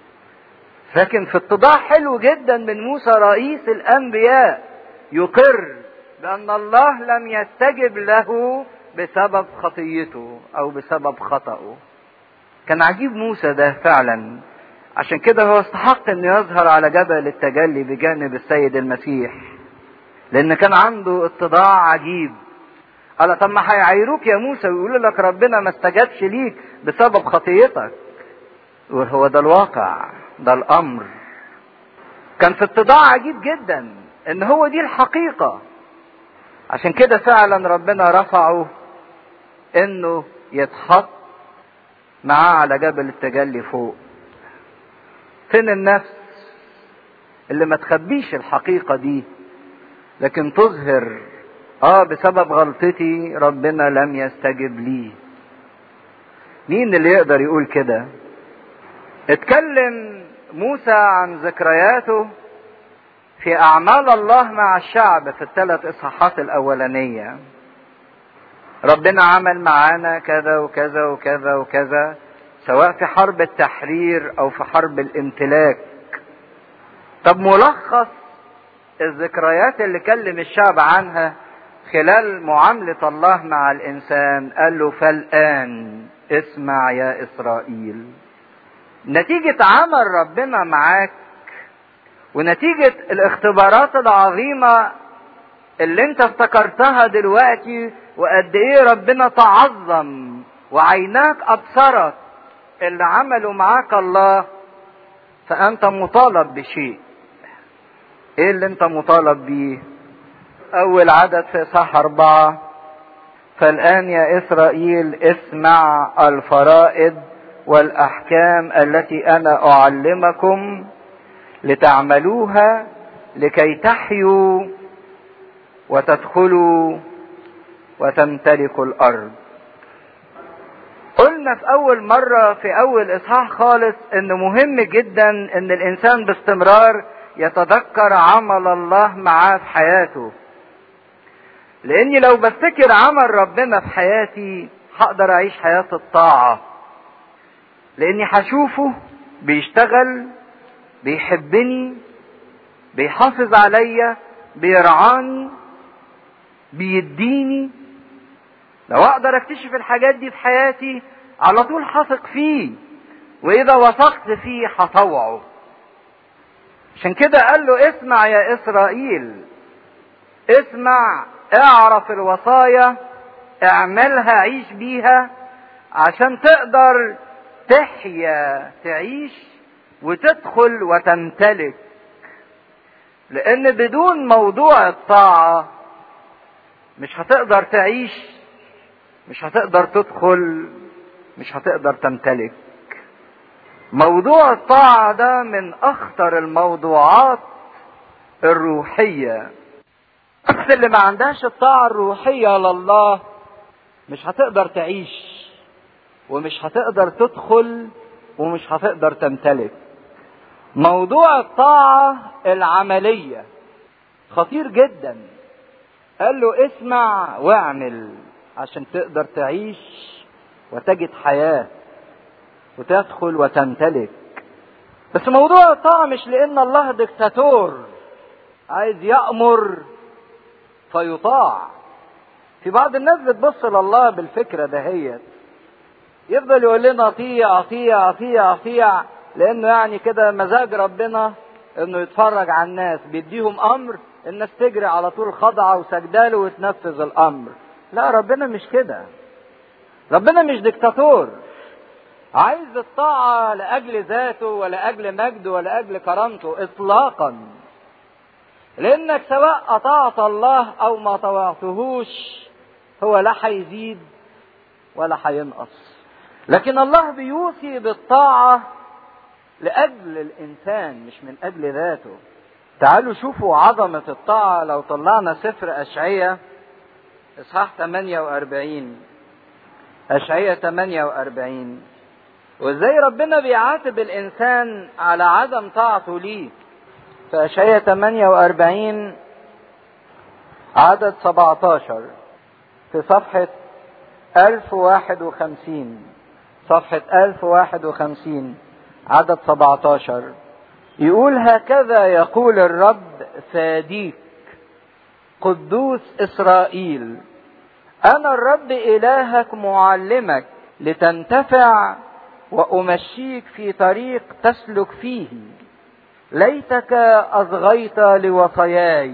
لكن في اتضاع حلو جدا من موسى رئيس الانبياء يقر بان الله لم يستجب له بسبب خطيته او بسبب خطأه كان عجيب موسى ده فعلا عشان كده هو استحق انه يظهر على جبل التجلي بجانب السيد المسيح لان كان عنده اتضاع عجيب قال طب ما هيعايروك يا موسى ويقولوا لك ربنا ما استجابش ليك بسبب خطيتك يقول هو ده الواقع ده الامر كان في اتضاع عجيب جدا ان هو دي الحقيقه عشان كده فعلا ربنا رفعه انه يتحط معاه على جبل التجلي فوق فين النفس اللي ما تخبيش الحقيقة دي لكن تظهر اه بسبب غلطتي ربنا لم يستجب لي مين اللي يقدر يقول كده اتكلم موسى عن ذكرياته في اعمال الله مع الشعب في الثلاث اصحاحات الاولانيه ربنا عمل معانا كذا وكذا وكذا وكذا سواء في حرب التحرير او في حرب الامتلاك طب ملخص الذكريات اللي كلم الشعب عنها خلال معاملة الله مع الإنسان قال له فالآن اسمع يا إسرائيل نتيجة عمل ربنا معاك ونتيجة الاختبارات العظيمة اللي انت افتكرتها دلوقتي وقد ايه ربنا تعظم وعيناك ابصرت اللي عمله معاك الله فانت مطالب بشيء ايه اللي انت مطالب بيه اول عدد في اصحاح اربعة فالان يا اسرائيل اسمع الفرائض والاحكام التي انا اعلمكم لتعملوها لكي تحيوا وتدخلوا وتمتلكوا الارض قلنا في اول مرة في اول اصحاح خالص ان مهم جدا ان الانسان باستمرار يتذكر عمل الله معاه في حياته لاني لو بفتكر عمل ربنا في حياتي هقدر اعيش حياة الطاعة لاني هشوفه بيشتغل بيحبني بيحافظ عليا بيرعاني بيديني لو اقدر اكتشف الحاجات دي في حياتي على طول هثق فيه واذا وثقت فيه هطوعه عشان كده قال له اسمع يا اسرائيل اسمع اعرف الوصايا اعملها عيش بيها عشان تقدر تحيا تعيش وتدخل وتمتلك لان بدون موضوع الطاعه مش هتقدر تعيش مش هتقدر تدخل مش هتقدر تمتلك موضوع الطاعة ده من أخطر الموضوعات الروحية النفس اللي ما عندهاش الطاعة الروحية لله مش هتقدر تعيش ومش هتقدر تدخل ومش هتقدر تمتلك موضوع الطاعة العملية خطير جدا قال له اسمع واعمل عشان تقدر تعيش وتجد حياة وتدخل وتمتلك بس موضوع الطاعة مش لأن الله دكتاتور عايز يأمر فيطاع في بعض الناس بتبص لله بالفكرة دهيت يفضل يقول لنا اطيع اطيع اطيع اطيع لانه يعني كده مزاج ربنا انه يتفرج على الناس بيديهم امر الناس تجري على طول خضعه وسجداله وتنفذ الامر لا ربنا مش كده ربنا مش دكتاتور عايز الطاعة لأجل ذاته ولا أجل مجده ولا أجل كرامته إطلاقا لأنك سواء أطعت الله أو ما طوعتهوش هو لا هيزيد ولا هينقص لكن الله بيوصي بالطاعة لأجل الإنسان مش من أجل ذاته تعالوا شوفوا عظمة الطاعة لو طلعنا سفر أشعية إصحاح 48 أشعية 48 وإزاي ربنا بيعاتب الإنسان على عدم طاعته ليه في أشعية 48 عدد 17 في صفحة 1051 صفحة 1051 عدد 17 يقول هكذا يقول الرب فاديك قدوس إسرائيل أنا الرب إلهك معلمك لتنتفع وأمشيك في طريق تسلك فيه ليتك أصغيت لوصاياي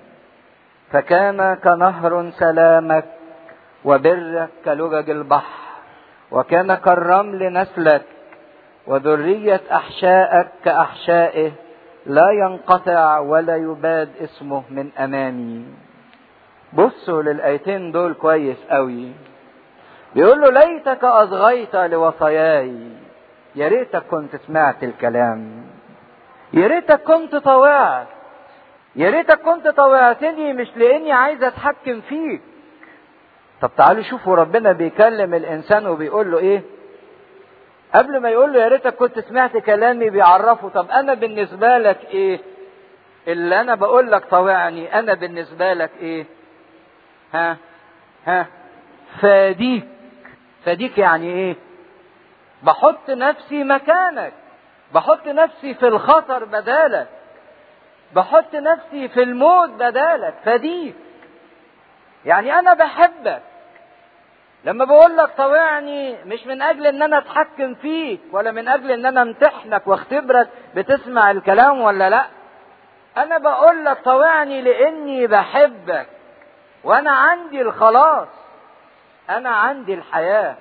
فكان كنهر سلامك وبرك كلجج البحر وكان كالرمل نسلك وذرية أحشائك كأحشائه لا ينقطع ولا يباد اسمه من أمامي بصوا للآيتين دول كويس قوي بيقول له ليتك أصغيت لوصاياي يا ريتك كنت سمعت الكلام يا ريتك كنت طوعت يا ريتك كنت طوعتني مش لاني عايز اتحكم فيك طب تعالوا شوفوا ربنا بيكلم الانسان وبيقول له ايه قبل ما يقول له يا ريتك كنت سمعت كلامي بيعرفه طب انا بالنسبه لك ايه اللي انا بقول لك طوعني انا بالنسبه لك ايه ها ها فاديك فاديك يعني ايه بحط نفسي مكانك بحط نفسي في الخطر بدالك بحط نفسي في الموت بدالك فديك يعني انا بحبك لما بقول لك طوعني مش من اجل ان انا اتحكم فيك ولا من اجل ان انا امتحنك واختبرك بتسمع الكلام ولا لا انا بقول لك طوعني لاني بحبك وانا عندي الخلاص انا عندي الحياه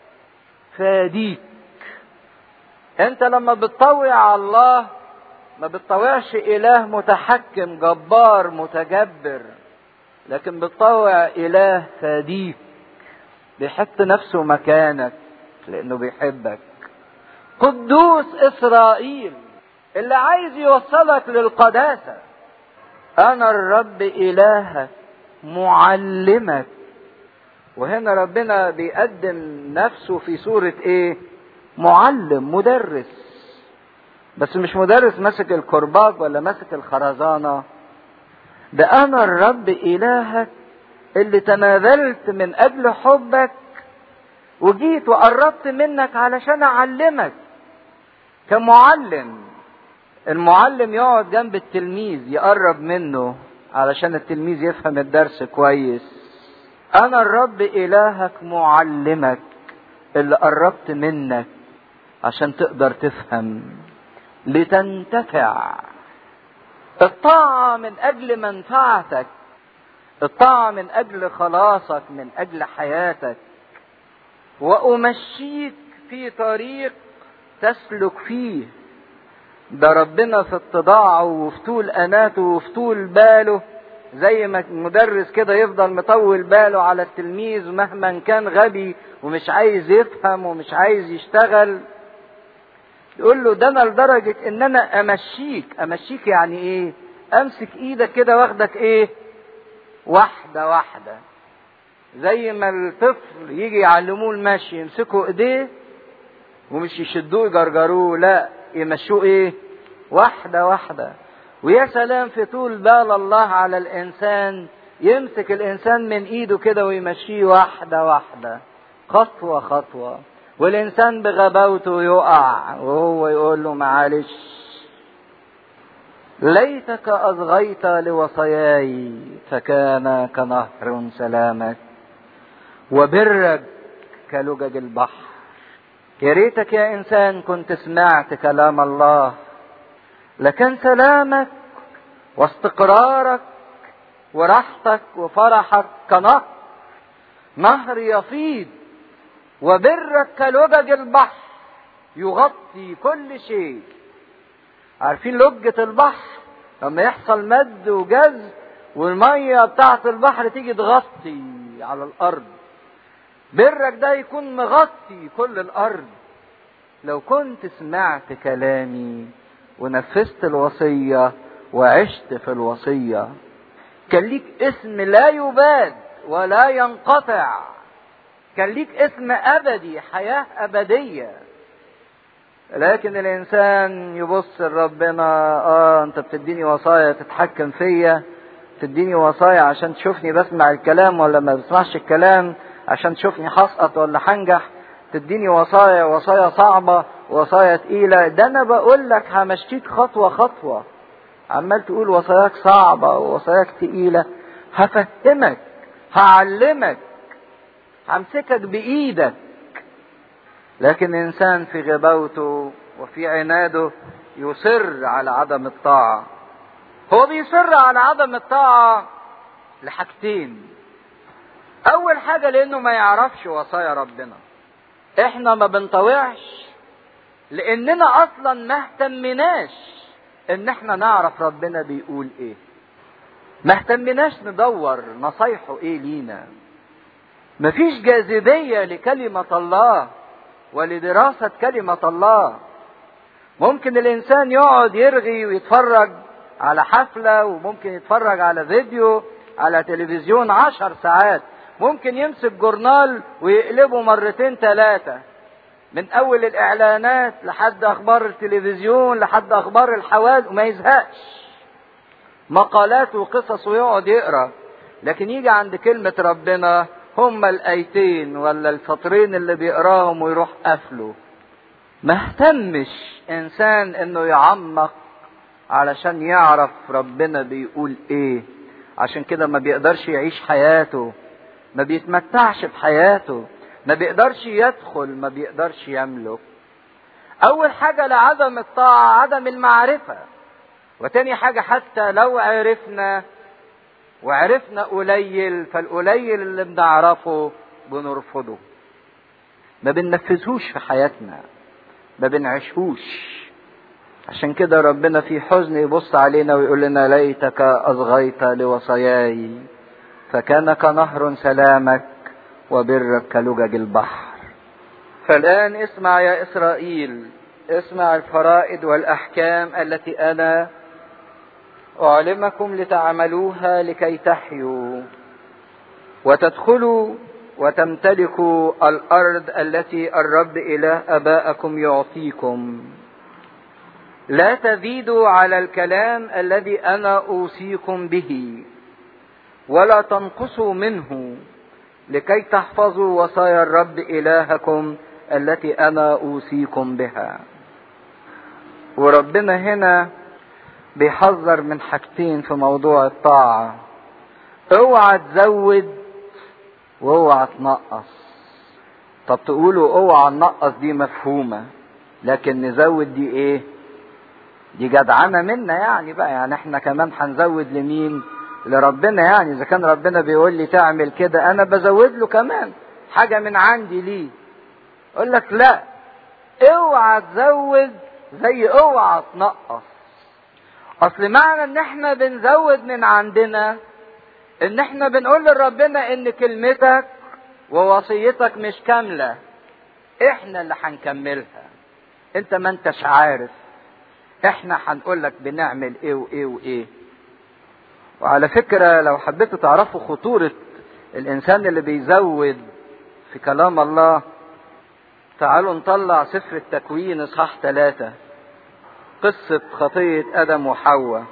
فاديك انت لما بتطوع على الله ما بتطوعش اله متحكم جبار متجبر لكن بتطوع اله فديك بيحط نفسه مكانك لانه بيحبك قدوس اسرائيل اللي عايز يوصلك للقداسه انا الرب الهك معلمك وهنا ربنا بيقدم نفسه في صوره ايه معلم مدرس بس مش مدرس ماسك الكرباج ولا ماسك الخرزانة ده أنا الرب إلهك اللي تنازلت من أجل حبك وجيت وقربت منك علشان أعلمك كمعلم المعلم يقعد جنب التلميذ يقرب منه علشان التلميذ يفهم الدرس كويس أنا الرب إلهك معلمك اللي قربت منك عشان تقدر تفهم لتنتفع الطاعة من أجل منفعتك الطاعة من أجل خلاصك من أجل حياتك وأمشيك في طريق تسلك فيه ده ربنا في اتضاعه وفي طول أناته وفي طول باله زي ما مدرس كده يفضل مطول باله على التلميذ مهما كان غبي ومش عايز يفهم ومش عايز يشتغل يقول له ده انا لدرجة ان انا امشيك امشيك يعني ايه امسك ايدك كده واخدك ايه واحدة واحدة زي ما الطفل يجي يعلموه المشي يمسكوا ايديه ومش يشدوه يجرجروه لا يمشوه ايه واحدة واحدة ويا سلام في طول بال الله على الانسان يمسك الانسان من ايده كده ويمشيه واحدة واحدة خطوة خطوة والإنسان بغباوته يقع وهو يقول له معلش ليتك أصغيت لوصاياي فكان كنهر سلامك وبرك كلجج البحر يا ريتك يا إنسان كنت سمعت كلام الله لكن سلامك واستقرارك وراحتك وفرحك كنهر نهر يفيض وبرك كلجج البحر يغطي كل شيء عارفين لجة البحر لما يحصل مد وجز والمية بتاعت البحر تيجي تغطي على الأرض برك ده يكون مغطي كل الأرض لو كنت سمعت كلامي ونفذت الوصية وعشت في الوصية كان ليك اسم لا يباد ولا ينقطع كان ليك اسم أبدي حياة أبدية لكن الانسان يبص لربنا اه انت بتديني وصايا تتحكم فيا تديني وصايا عشان تشوفني بسمع الكلام ولا ما بسمعش الكلام عشان تشوفني هسقط ولا هنجح تديني وصايا وصايا صعبة وصايا تقيلة ده انا بقول لك همشيك خطوة خطوة عمال تقول وصاياك صعبة ووصاياك تقيلة هفهمك هعلمك همسكك بايدك لكن انسان في غباوته وفي عناده يصر على عدم الطاعه هو بيصر على عدم الطاعه لحاجتين اول حاجه لانه ما يعرفش وصايا ربنا احنا ما بنطوعش لاننا اصلا ما اهتمناش ان احنا نعرف ربنا بيقول ايه ما اهتمناش ندور نصايحه ايه لينا مفيش جاذبيه لكلمه الله ولدراسة كلمة الله ممكن الإنسان يقعد يرغي ويتفرج على حفلة وممكن يتفرج على فيديو على تلفزيون عشر ساعات ممكن يمسك جورنال ويقلبه مرتين ثلاثة من أول الإعلانات لحد أخبار التلفزيون لحد أخبار الحوادث وما يزهقش مقالات وقصص ويقعد يقرأ لكن يجي عند كلمة ربنا هما الايتين ولا السطرين اللي بيقراهم ويروح قافله ما اهتمش انسان انه يعمق علشان يعرف ربنا بيقول ايه عشان كده ما بيقدرش يعيش حياته ما بيتمتعش بحياته ما بيقدرش يدخل ما بيقدرش يملك اول حاجة لعدم الطاعة عدم المعرفة وتاني حاجة حتى لو عرفنا وعرفنا قليل فالقليل اللي بنعرفه بنرفضه ما بننفذهوش في حياتنا ما بنعيشهوش عشان كده ربنا في حزن يبص علينا ويقول لنا ليتك أصغيت لوصاياي فكان كنهر سلامك وبرك كلجج البحر فالآن اسمع يا إسرائيل اسمع الفرائض والأحكام التي أنا أعلمكم لتعملوها لكي تحيوا وتدخلوا وتمتلكوا الأرض التي الرب إله أبائكم يعطيكم لا تزيدوا على الكلام الذي أنا أوصيكم به ولا تنقصوا منه لكي تحفظوا وصايا الرب إلهكم التي أنا أوصيكم بها وربنا هنا بيحذر من حاجتين في موضوع الطاعة اوعى تزود واوعى تنقص طب تقولوا اوعى ننقص دي مفهومة لكن نزود دي ايه دي جدعنة منا يعني بقى يعني احنا كمان هنزود لمين لربنا يعني اذا كان ربنا بيقول لي تعمل كده انا بزود له كمان حاجة من عندي ليه اقول لك لا اوعى تزود زي اوعى تنقص اصل معنى ان احنا بنزود من عندنا ان احنا بنقول لربنا ان كلمتك ووصيتك مش كاملة احنا اللي هنكملها انت ما انتش عارف احنا هنقول لك بنعمل ايه وايه وايه وعلى فكرة لو حبيتوا تعرفوا خطورة الانسان اللي بيزود في كلام الله تعالوا نطلع سفر التكوين اصحاح ثلاثة قصة خطية ادم وحواء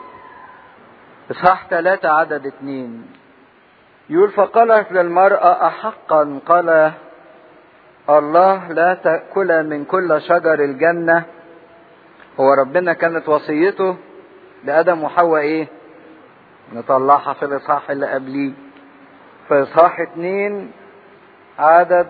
اصحاح ثلاثة عدد اتنين يقول فقالت للمرأة أحقا قال الله لا تأكل من كل شجر الجنة هو ربنا كانت وصيته لآدم وحواء ايه نطلعها في الإصحاح اللي قبليه في إصحاح اتنين عدد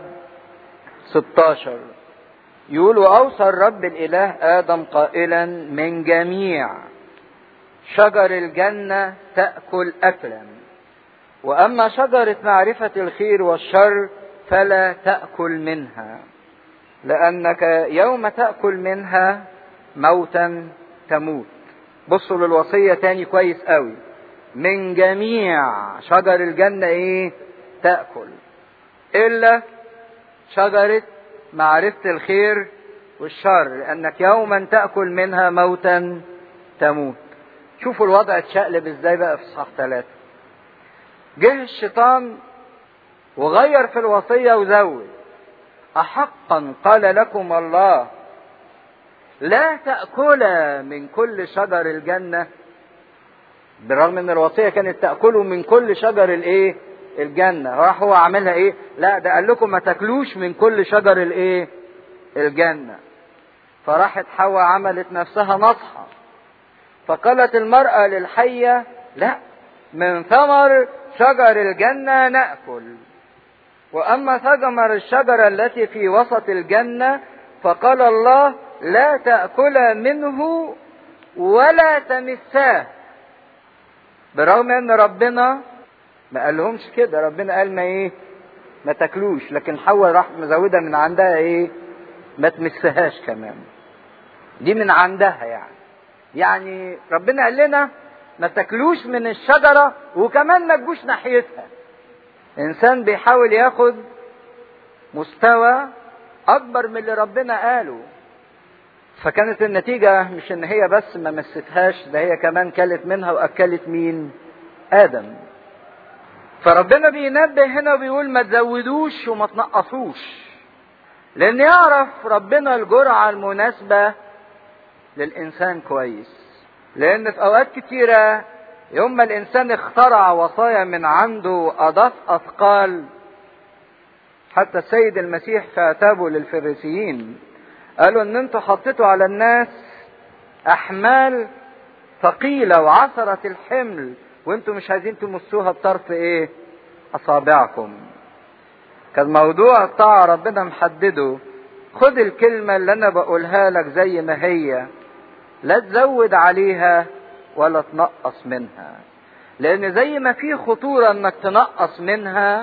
16 يقول وأوصى الرب الإله آدم قائلا من جميع شجر الجنة تأكل أكلا وأما شجرة معرفة الخير والشر فلا تأكل منها لأنك يوم تأكل منها موتا تموت بصوا للوصية تاني كويس قوي من جميع شجر الجنة ايه تأكل إلا شجرة معرفة الخير والشر لأنك يوما تأكل منها موتا تموت شوفوا الوضع اتشقلب ازاي بقى في صح ثلاثة جه الشيطان وغير في الوصية وزود أحقا قال لكم الله لا تأكلا من كل شجر الجنة بالرغم ان الوصية كانت تأكلوا من كل شجر الايه الجنة راح هو عاملها ايه لا ده قال لكم ما تاكلوش من كل شجر الايه الجنة فراحت حواء عملت نفسها نصحة فقالت المرأة للحية لا من ثمر شجر الجنة نأكل وأما ثمر الشجرة التي في وسط الجنة فقال الله لا تأكل منه ولا تمساه برغم ان ربنا ما قالهمش كده ربنا قال ما ايه ما تاكلوش لكن حواء راح مزوده من عندها ايه ما تمسهاش كمان دي من عندها يعني يعني ربنا قال لنا ما تاكلوش من الشجره وكمان ما تجوش ناحيتها انسان بيحاول ياخد مستوى اكبر من اللي ربنا قاله فكانت النتيجة مش ان هي بس ما مستهاش ده هي كمان كلت منها واكلت مين ادم فربنا بينبه هنا وبيقول ما تزودوش وما تنقصوش لان يعرف ربنا الجرعة المناسبة للانسان كويس لان في اوقات كتيرة يوم ما الانسان اخترع وصايا من عنده واضاف اثقال حتى السيد المسيح في عتابه للفريسيين قالوا ان انتوا حطيتوا على الناس احمال ثقيله وعثره الحمل وانتوا مش عايزين تمسوها بطرف ايه اصابعكم كان موضوع الطاعه ربنا محدده خد الكلمه اللي انا بقولها لك زي ما هي لا تزود عليها ولا تنقص منها لان زي ما في خطوره انك تنقص منها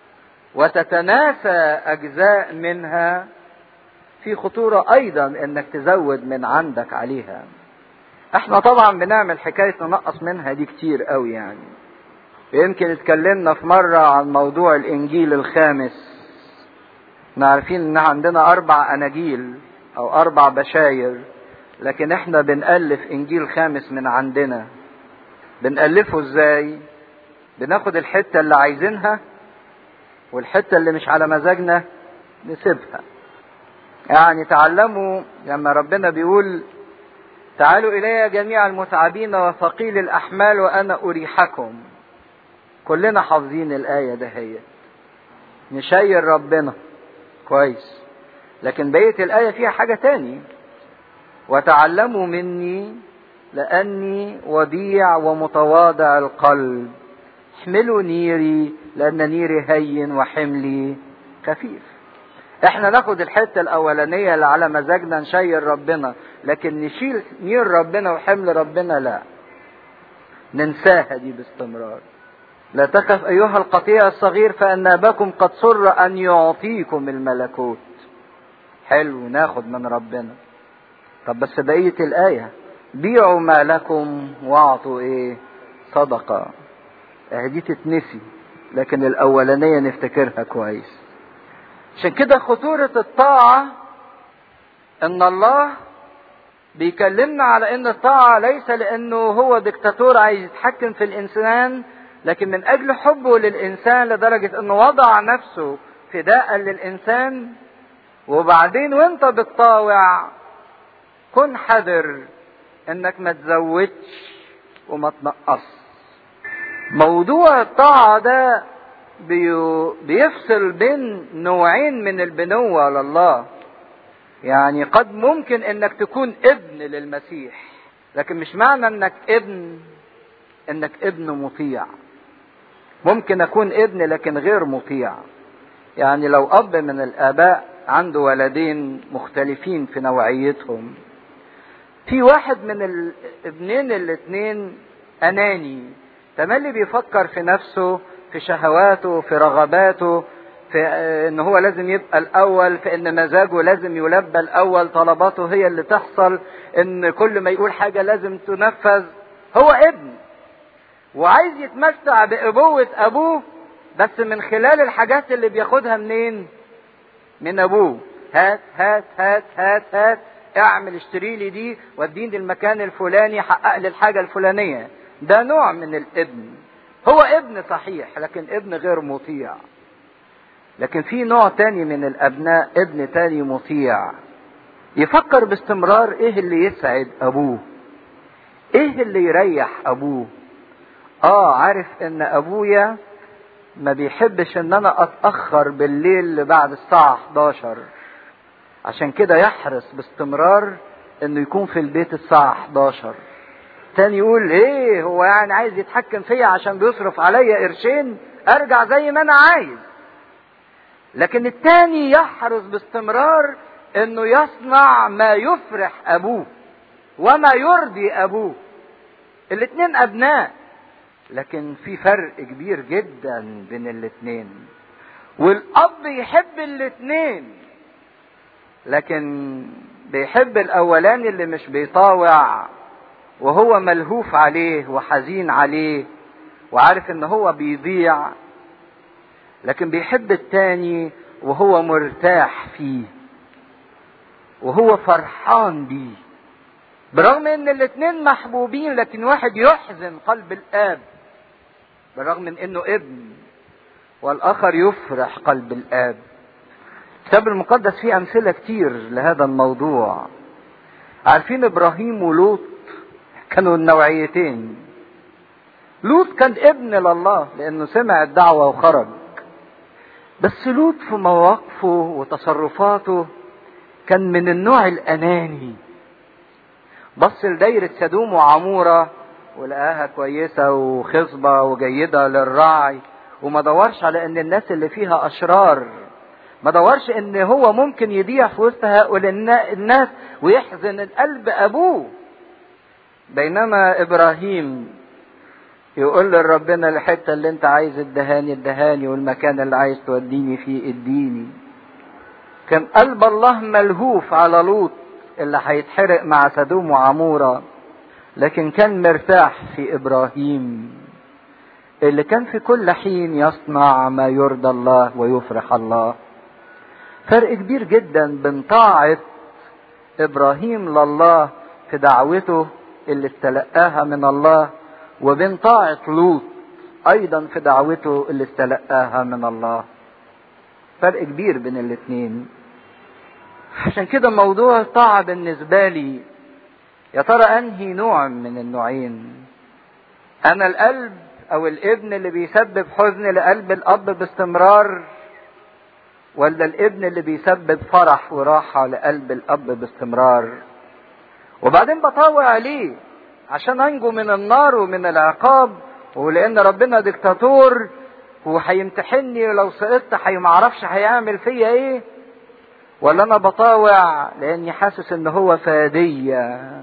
وتتناسى اجزاء منها في خطورة أيضا إنك تزود من عندك عليها. إحنا طبعا بنعمل حكاية ننقص منها دي كتير قوي يعني. يمكن اتكلمنا في مرة عن موضوع الإنجيل الخامس. احنا عارفين إن عندنا أربع أناجيل أو أربع بشاير. لكن إحنا بنألف إنجيل خامس من عندنا. بنألفه إزاي؟ بناخد الحتة اللي عايزينها والحتة اللي مش على مزاجنا نسيبها. يعني تعلموا لما ربنا بيقول تعالوا إلي جميع المتعبين وثقيل الأحمال وأنا أريحكم كلنا حافظين الآية دهيت نشير ربنا كويس لكن بقية الآية فيها حاجة تاني وتعلموا مني لأني وديع ومتواضع القلب احملوا نيري لأن نيري هين وحملي خفيف احنا ناخد الحتة الأولانية اللي على مزاجنا نشير ربنا لكن نشيل نير ربنا وحمل ربنا لا ننساها دي باستمرار لا تخف أيها القطيع الصغير فأن أباكم قد سر أن يعطيكم الملكوت حلو ناخد من ربنا طب بس بقية الآية بيعوا ما لكم واعطوا ايه صدقة اه دي تتنسي لكن الأولانية نفتكرها كويس عشان كده خطورة الطاعة ان الله بيكلمنا على ان الطاعة ليس لانه هو دكتاتور عايز يتحكم في الانسان لكن من اجل حبه للانسان لدرجة انه وضع نفسه فداء للانسان وبعدين وانت بتطاوع كن حذر انك ما تزودش وما تنقص موضوع الطاعة ده بيفصل بين نوعين من البنوة لله يعني قد ممكن انك تكون ابن للمسيح لكن مش معنى انك ابن انك ابن مطيع ممكن اكون ابن لكن غير مطيع يعني لو اب من الاباء عنده ولدين مختلفين في نوعيتهم في واحد من الابنين الاتنين اناني تملي بيفكر في نفسه في شهواته في رغباته في ان هو لازم يبقى الاول في ان مزاجه لازم يلبى الاول طلباته هي اللي تحصل ان كل ما يقول حاجة لازم تنفذ هو ابن وعايز يتمتع بابوة ابوه بس من خلال الحاجات اللي بياخدها منين من ابوه هات هات هات هات هات اعمل اشتري لي دي وديني المكان الفلاني حقق لي الحاجة الفلانية ده نوع من الابن هو ابن صحيح لكن ابن غير مطيع لكن في نوع تاني من الابناء ابن تاني مطيع يفكر باستمرار ايه اللي يسعد ابوه ايه اللي يريح ابوه اه عارف ان ابويا ما بيحبش ان انا اتاخر بالليل بعد الساعه 11 عشان كده يحرص باستمرار انه يكون في البيت الساعه 11 تاني يقول ايه هو يعني عايز يتحكم فيا عشان بيصرف عليا قرشين ارجع زي ما انا عايز لكن التاني يحرص باستمرار انه يصنع ما يفرح ابوه وما يرضي ابوه الاتنين ابناء لكن في فرق كبير جدا بين الاتنين والاب يحب الاتنين لكن بيحب الاولاني اللي مش بيطاوع وهو ملهوف عليه وحزين عليه وعارف ان هو بيضيع لكن بيحب التاني وهو مرتاح فيه وهو فرحان بيه برغم ان الاتنين محبوبين لكن واحد يحزن قلب الاب برغم من انه ابن والاخر يفرح قلب الاب الكتاب المقدس فيه امثله كتير لهذا الموضوع عارفين ابراهيم ولوط كانوا النوعيتين لوط كان ابن لله لانه سمع الدعوه وخرج بس لوط في مواقفه وتصرفاته كان من النوع الاناني بص لدايرة سدوم وعمورة ولقاها كويسة وخصبة وجيدة للرعي وما دورش على ان الناس اللي فيها اشرار ما دورش ان هو ممكن يضيع في وسط هؤلاء الناس ويحزن القلب ابوه بينما ابراهيم يقول لربنا الحتة اللي انت عايز ادهاني ادهاني والمكان اللي عايز توديني فيه اديني كان قلب الله ملهوف على لوط اللي هيتحرق مع سدوم وعمورة لكن كان مرتاح في ابراهيم اللي كان في كل حين يصنع ما يرضى الله ويفرح الله فرق كبير جدا بين طاعة ابراهيم لله في دعوته اللي استلقاها من الله وبين طاعة لوط ايضا في دعوته اللي استلقاها من الله فرق كبير بين الاتنين عشان كده موضوع الطاعة بالنسبة لي يا ترى انهي نوع من النوعين انا القلب او الابن اللي بيسبب حزن لقلب الاب باستمرار ولا الابن اللي بيسبب فرح وراحة لقلب الاب باستمرار وبعدين بطاوع عليه عشان انجو من النار ومن العقاب ولان ربنا ديكتاتور وهيمتحني لو سقطت حي معرفش هيعمل فيا ايه ولا انا بطاوع لاني حاسس ان هو فادية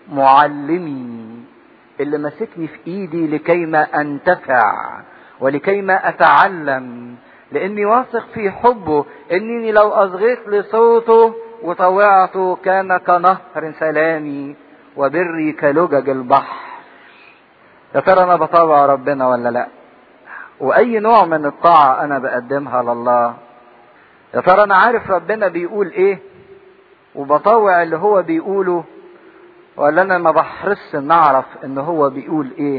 معلمي اللي ماسكني في ايدي لكيما انتفع ولكيما اتعلم لاني واثق في حبه انني لو اصغيت لصوته وطوعته كان كنهر سلامي وبري كلجج البحر يا ترى انا بطاوع ربنا ولا لا واي نوع من الطاعة انا بقدمها لله يا ترى انا عارف ربنا بيقول ايه وبطاوع اللي هو بيقوله ولا انا ما بحرصش ان اعرف ان هو بيقول ايه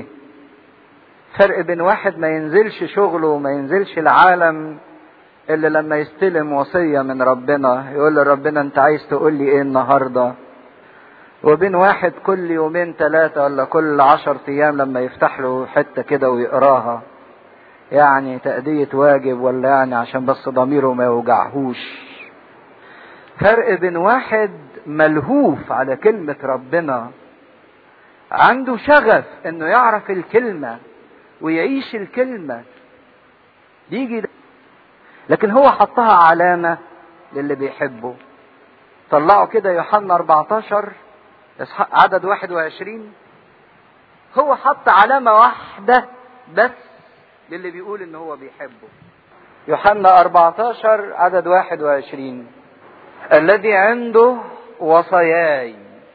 فرق بين واحد ما ينزلش شغله وما ينزلش العالم اللي لما يستلم وصية من ربنا يقول لربنا انت عايز تقول لي ايه النهاردة وبين واحد كل يومين ثلاثة ولا كل عشر ايام لما يفتح له حتة كده ويقراها يعني تأدية واجب ولا يعني عشان بس ضميره ما يوجعهوش فرق بين واحد ملهوف على كلمة ربنا عنده شغف انه يعرف الكلمة ويعيش الكلمة يجي ده. لكن هو حطها علامة للي بيحبه طلعوا كده يوحنا 14 عدد 21 هو حط علامة واحدة بس للي بيقول ان هو بيحبه يوحنا 14 عدد 21 الذي عنده وصاياي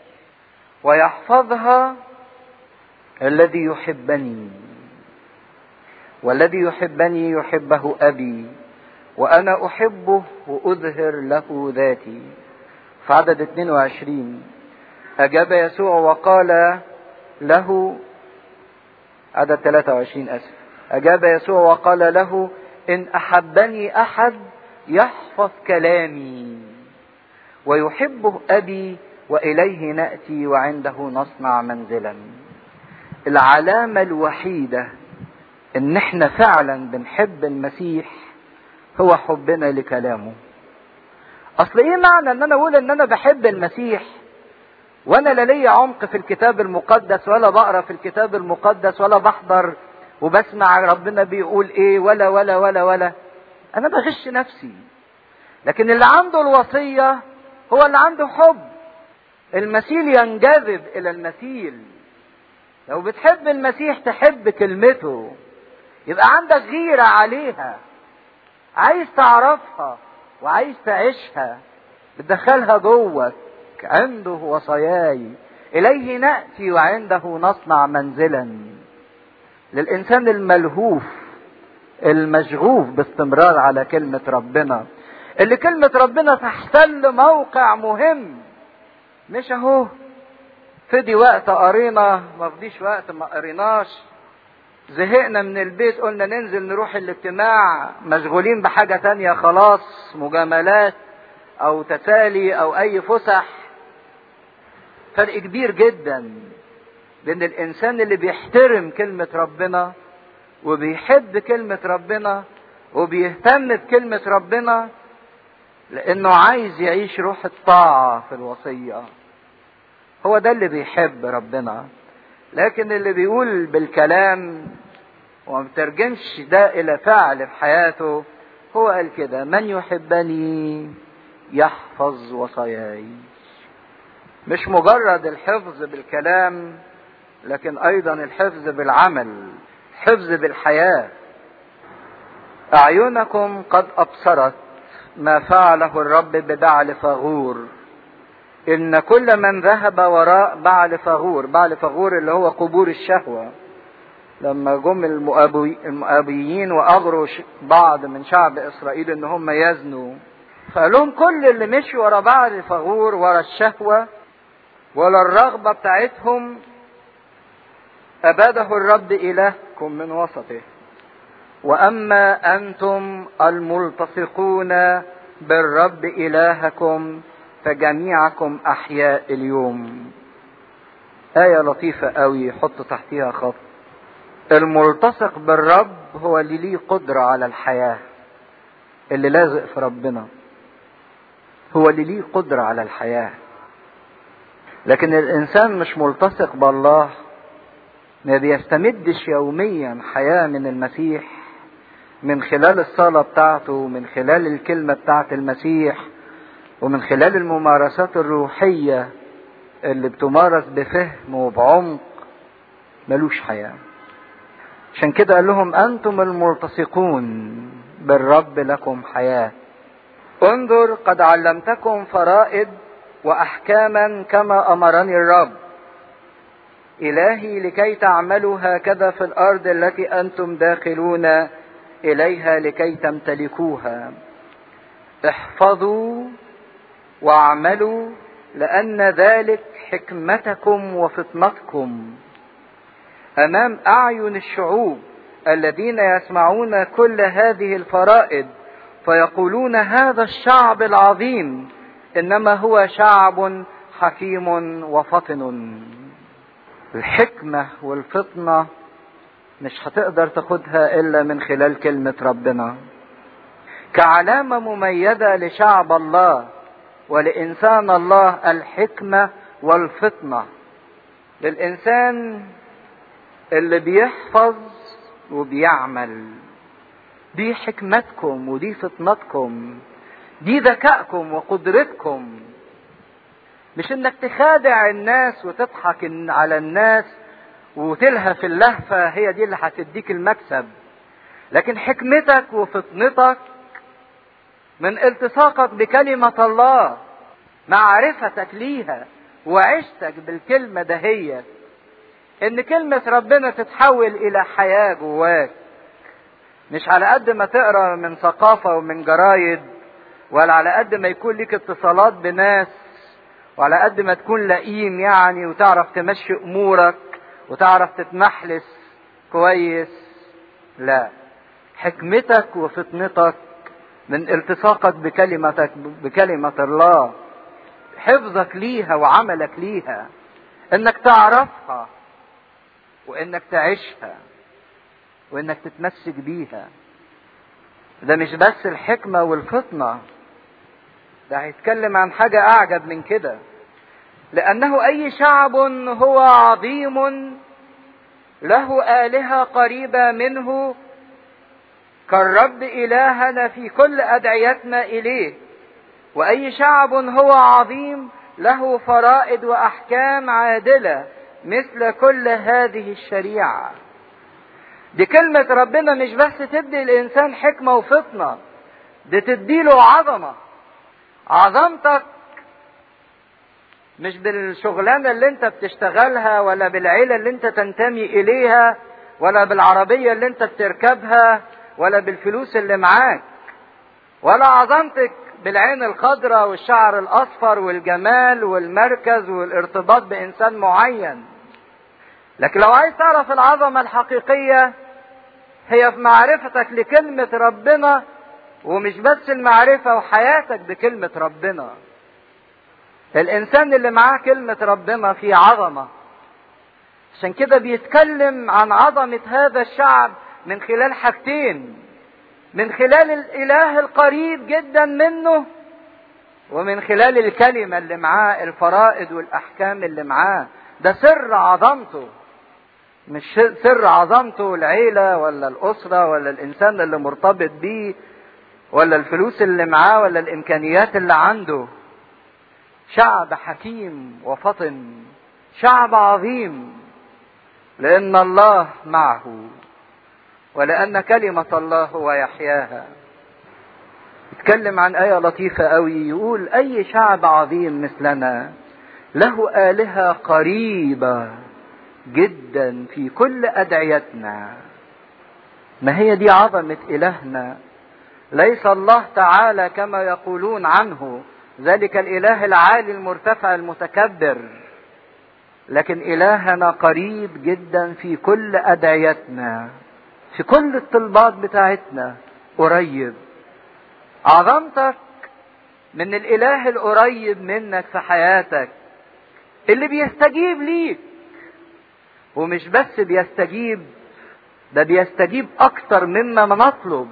ويحفظها الذي يحبني والذي يحبني يحبه ابي وانا احبه واظهر له ذاتي في عدد 22 اجاب يسوع وقال له عدد 23 اسف اجاب يسوع وقال له ان احبني احد يحفظ كلامي ويحبه ابي واليه ناتي وعنده نصنع منزلا العلامه الوحيده ان احنا فعلا بنحب المسيح هو حبنا لكلامه اصل ايه معنى ان انا اقول ان انا بحب المسيح وانا لا ليا عمق في الكتاب المقدس ولا بقرا في الكتاب المقدس ولا بحضر وبسمع ربنا بيقول ايه ولا ولا ولا ولا انا بغش نفسي لكن اللي عنده الوصيه هو اللي عنده حب المثيل ينجذب الى المثيل لو بتحب المسيح تحب كلمته يبقى عندك غيره عليها عايز تعرفها وعايز تعيشها بتدخلها جوك عنده وصاياي اليه ناتي وعنده نصنع منزلا للانسان الملهوف المشغوف باستمرار على كلمه ربنا اللي كلمه ربنا تحتل موقع مهم مش اهو فدي وقت قرينا ما فضيش وقت ما قريناش زهقنا من البيت قلنا ننزل نروح الاجتماع مشغولين بحاجة تانية خلاص مجاملات او تسالي او اي فسح فرق كبير جدا بين الانسان اللي بيحترم كلمة ربنا وبيحب كلمة ربنا وبيهتم بكلمة ربنا لانه عايز يعيش روح الطاعة في الوصية هو ده اللي بيحب ربنا لكن اللي بيقول بالكلام وما بترجمش ده الى فعل في حياته هو قال كده من يحبني يحفظ وصاياي مش مجرد الحفظ بالكلام لكن ايضا الحفظ بالعمل الحفظ بالحياه اعينكم قد ابصرت ما فعله الرب ببعل فغور ان كل من ذهب وراء بعل فغور بعل فغور اللي هو قبور الشهوة لما جم المؤابي المؤابيين واغروا بعض من شعب اسرائيل ان هم يزنوا فقال لهم كل اللي مشي ورا بعل فغور ورا الشهوة ولا الرغبة بتاعتهم أباده الرب إلهكم من وسطه وأما أنتم الملتصقون بالرب إلهكم فجميعكم احياء اليوم آية لطيفة قوي حط تحتيها خط الملتصق بالرب هو اللي ليه قدرة على الحياة اللي لازق في ربنا هو اللي ليه قدرة على الحياة لكن الإنسان مش ملتصق بالله ما بيستمدش يوميا حياة من المسيح من خلال الصلاة بتاعته من خلال الكلمة بتاعت المسيح ومن خلال الممارسات الروحية اللي بتمارس بفهم وبعمق ملوش حياة عشان كده قال لهم أنتم الملتصقون بالرب لكم حياة انظر قد علمتكم فرائد وأحكاما كما أمرني الرب إلهي لكي تعملوا هكذا في الأرض التي أنتم داخلون إليها لكي تمتلكوها احفظوا واعملوا لان ذلك حكمتكم وفطنتكم امام اعين الشعوب الذين يسمعون كل هذه الفرائض فيقولون هذا الشعب العظيم انما هو شعب حكيم وفطن الحكمه والفطنه مش هتقدر تاخدها الا من خلال كلمة ربنا كعلامة مميزة لشعب الله ولإنسان الله الحكمة والفطنة للإنسان اللي بيحفظ وبيعمل دي حكمتكم ودي فطنتكم دي ذكائكم وقدرتكم مش انك تخادع الناس وتضحك على الناس وتلهف اللهفة هي دي اللي هتديك المكسب لكن حكمتك وفطنتك من التصاقك بكلمة الله معرفتك ليها وعشتك بالكلمة دهيت ان كلمة ربنا تتحول الى حياة جواك مش على قد ما تقرا من ثقافة ومن جرايد ولا على قد ما يكون ليك اتصالات بناس وعلى قد ما تكون لئيم يعني وتعرف تمشي امورك وتعرف تتمحلس كويس لا حكمتك وفطنتك من التصاقك بكلمتك بكلمة الله حفظك ليها وعملك ليها انك تعرفها وانك تعيشها وانك تتمسك بيها ده مش بس الحكمة والفطنة ده هيتكلم عن حاجة اعجب من كده لانه اي شعب هو عظيم له آلهة قريبة منه كالرب إلهنا في كل أدعيتنا إليه وأي شعب هو عظيم له فرائد وأحكام عادلة مثل كل هذه الشريعة دي كلمة ربنا مش بس تدي الإنسان حكمة وفطنة دي تديله عظمة عظمتك مش بالشغلانة اللي انت بتشتغلها ولا بالعيلة اللي انت تنتمي إليها ولا بالعربية اللي انت بتركبها ولا بالفلوس اللي معاك ولا عظمتك بالعين الخضراء والشعر الاصفر والجمال والمركز والارتباط بانسان معين لكن لو عايز تعرف العظمه الحقيقيه هي في معرفتك لكلمه ربنا ومش بس المعرفه وحياتك بكلمه ربنا الانسان اللي معاه كلمه ربنا في عظمه عشان كده بيتكلم عن عظمه هذا الشعب من خلال حاجتين من خلال الاله القريب جدا منه ومن خلال الكلمه اللي معاه الفرائض والاحكام اللي معاه ده سر عظمته مش سر عظمته العيله ولا الاسره ولا الانسان اللي مرتبط بيه ولا الفلوس اللي معاه ولا الامكانيات اللي عنده شعب حكيم وفطن شعب عظيم لان الله معه ولأن كلمة الله هو يحياها يتكلم عن آية لطيفة قوي يقول أي شعب عظيم مثلنا له آلهة قريبة جدا في كل أدعيتنا ما هي دي عظمة إلهنا ليس الله تعالى كما يقولون عنه ذلك الإله العالي المرتفع المتكبر لكن إلهنا قريب جدا في كل أدعيتنا في كل الطلبات بتاعتنا قريب عظمتك من الاله القريب منك في حياتك اللي بيستجيب ليك ومش بس بيستجيب ده بيستجيب اكتر مما ما نطلب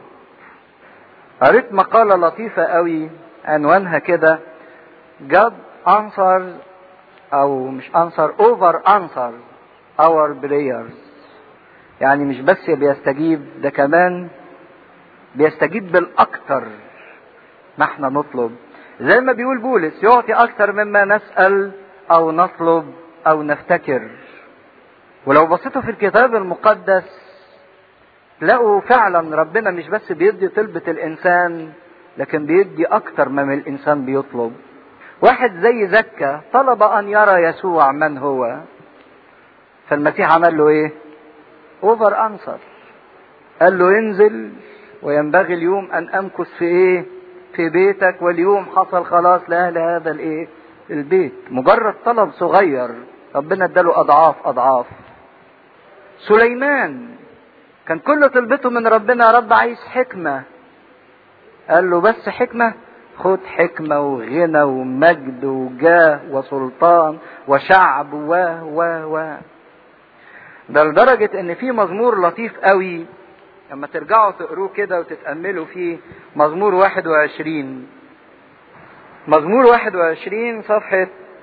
قريت مقاله لطيفه قوي عنوانها كده God answers او مش answer over answer our prayers يعني مش بس بيستجيب ده كمان بيستجيب بالاكتر ما احنا نطلب زي ما بيقول بولس يعطي اكتر مما نسال او نطلب او نفتكر ولو بصيتوا في الكتاب المقدس تلاقوا فعلا ربنا مش بس بيدي طلبة الانسان لكن بيدي اكتر مما الانسان بيطلب واحد زي زكا طلب ان يرى يسوع من هو فالمسيح عمل له ايه اوفر انصر قال له انزل وينبغي اليوم ان امكث في ايه في بيتك واليوم حصل خلاص لاهل هذا الايه البيت مجرد طلب صغير ربنا اداله اضعاف اضعاف سليمان كان كل طلبته من ربنا يا رب عايز حكمة قال له بس حكمة خد حكمة وغنى ومجد وجاه وسلطان وشعب و و و ده لدرجة ان في مزمور لطيف قوي لما ترجعوا تقروه كده وتتأملوا فيه مزمور 21 مزمور 21 صفحة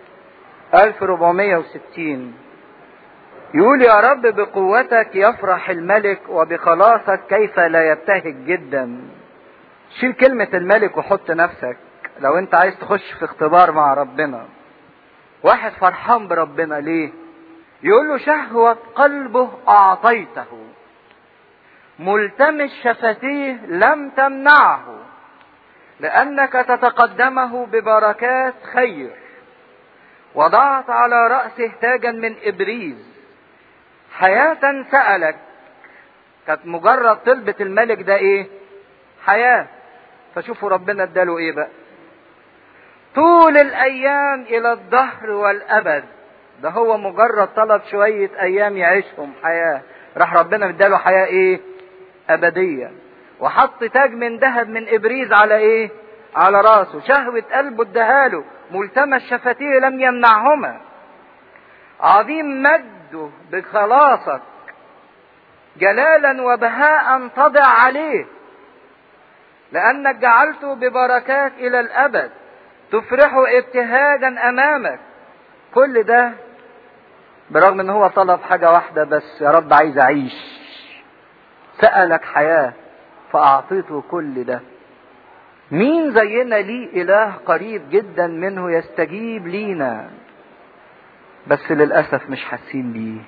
1460 يقول يا رب بقوتك يفرح الملك وبخلاصك كيف لا يبتهج جدا شيل كلمة الملك وحط نفسك لو انت عايز تخش في اختبار مع ربنا واحد فرحان بربنا ليه يقول له شهوة قلبه أعطيته ملتمس شفتيه لم تمنعه لأنك تتقدمه ببركات خير وضعت على رأسه تاجا من إبريز حياة سألك كانت مجرد طلبة الملك ده ايه حياة فشوفوا ربنا اداله ايه بقى طول الايام الى الدهر والابد ده هو مجرد طلب شوية ايام يعيشهم حياة راح ربنا اداله حياة ايه ابدية وحط تاج من ذهب من ابريز على ايه على راسه شهوة قلبه اداهاله ملتمس شفتيه لم يمنعهما عظيم مجده بخلاصك جلالا وبهاء تضع عليه لانك جعلته ببركات الى الابد تفرح ابتهاجا امامك كل ده برغم ان هو طلب حاجة واحدة بس يا رب عايز اعيش سألك حياة فاعطيته كل ده مين زينا ليه اله قريب جدا منه يستجيب لينا بس للأسف مش حاسين بيه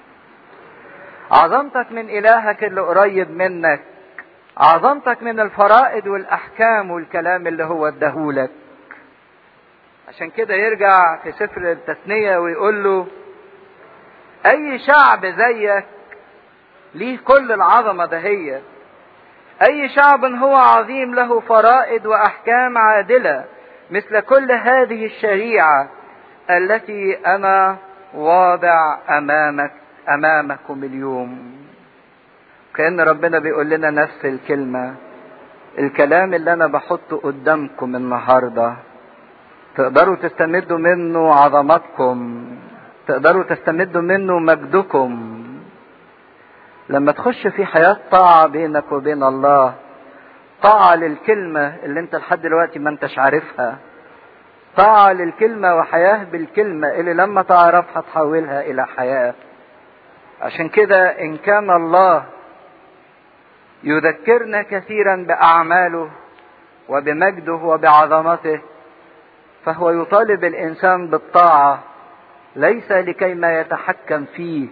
عظمتك من إلهك اللي قريب منك عظمتك من الفرائض والأحكام والكلام اللي هو اداهولك عشان كده يرجع في سفر التثنية ويقول له أي شعب زيك ليه كل العظمة دهية أي شعب هو عظيم له فرائض وأحكام عادلة مثل كل هذه الشريعة التي انا واضع امامك امامكم اليوم كان ربنا بيقول لنا نفس الكلمه الكلام اللي انا بحطه قدامكم النهارده تقدروا تستمدوا منه عظمتكم تقدروا تستمدوا منه مجدكم لما تخش في حياة طاعة بينك وبين الله طاعة للكلمة اللي انت لحد دلوقتي ما انتش عارفها طاعة للكلمة وحياة بالكلمة اللي لما تعرفها تحولها إلى حياة عشان كده إن كان الله يذكرنا كثيرا بأعماله وبمجده وبعظمته فهو يطالب الإنسان بالطاعة ليس لكي ما يتحكم فيه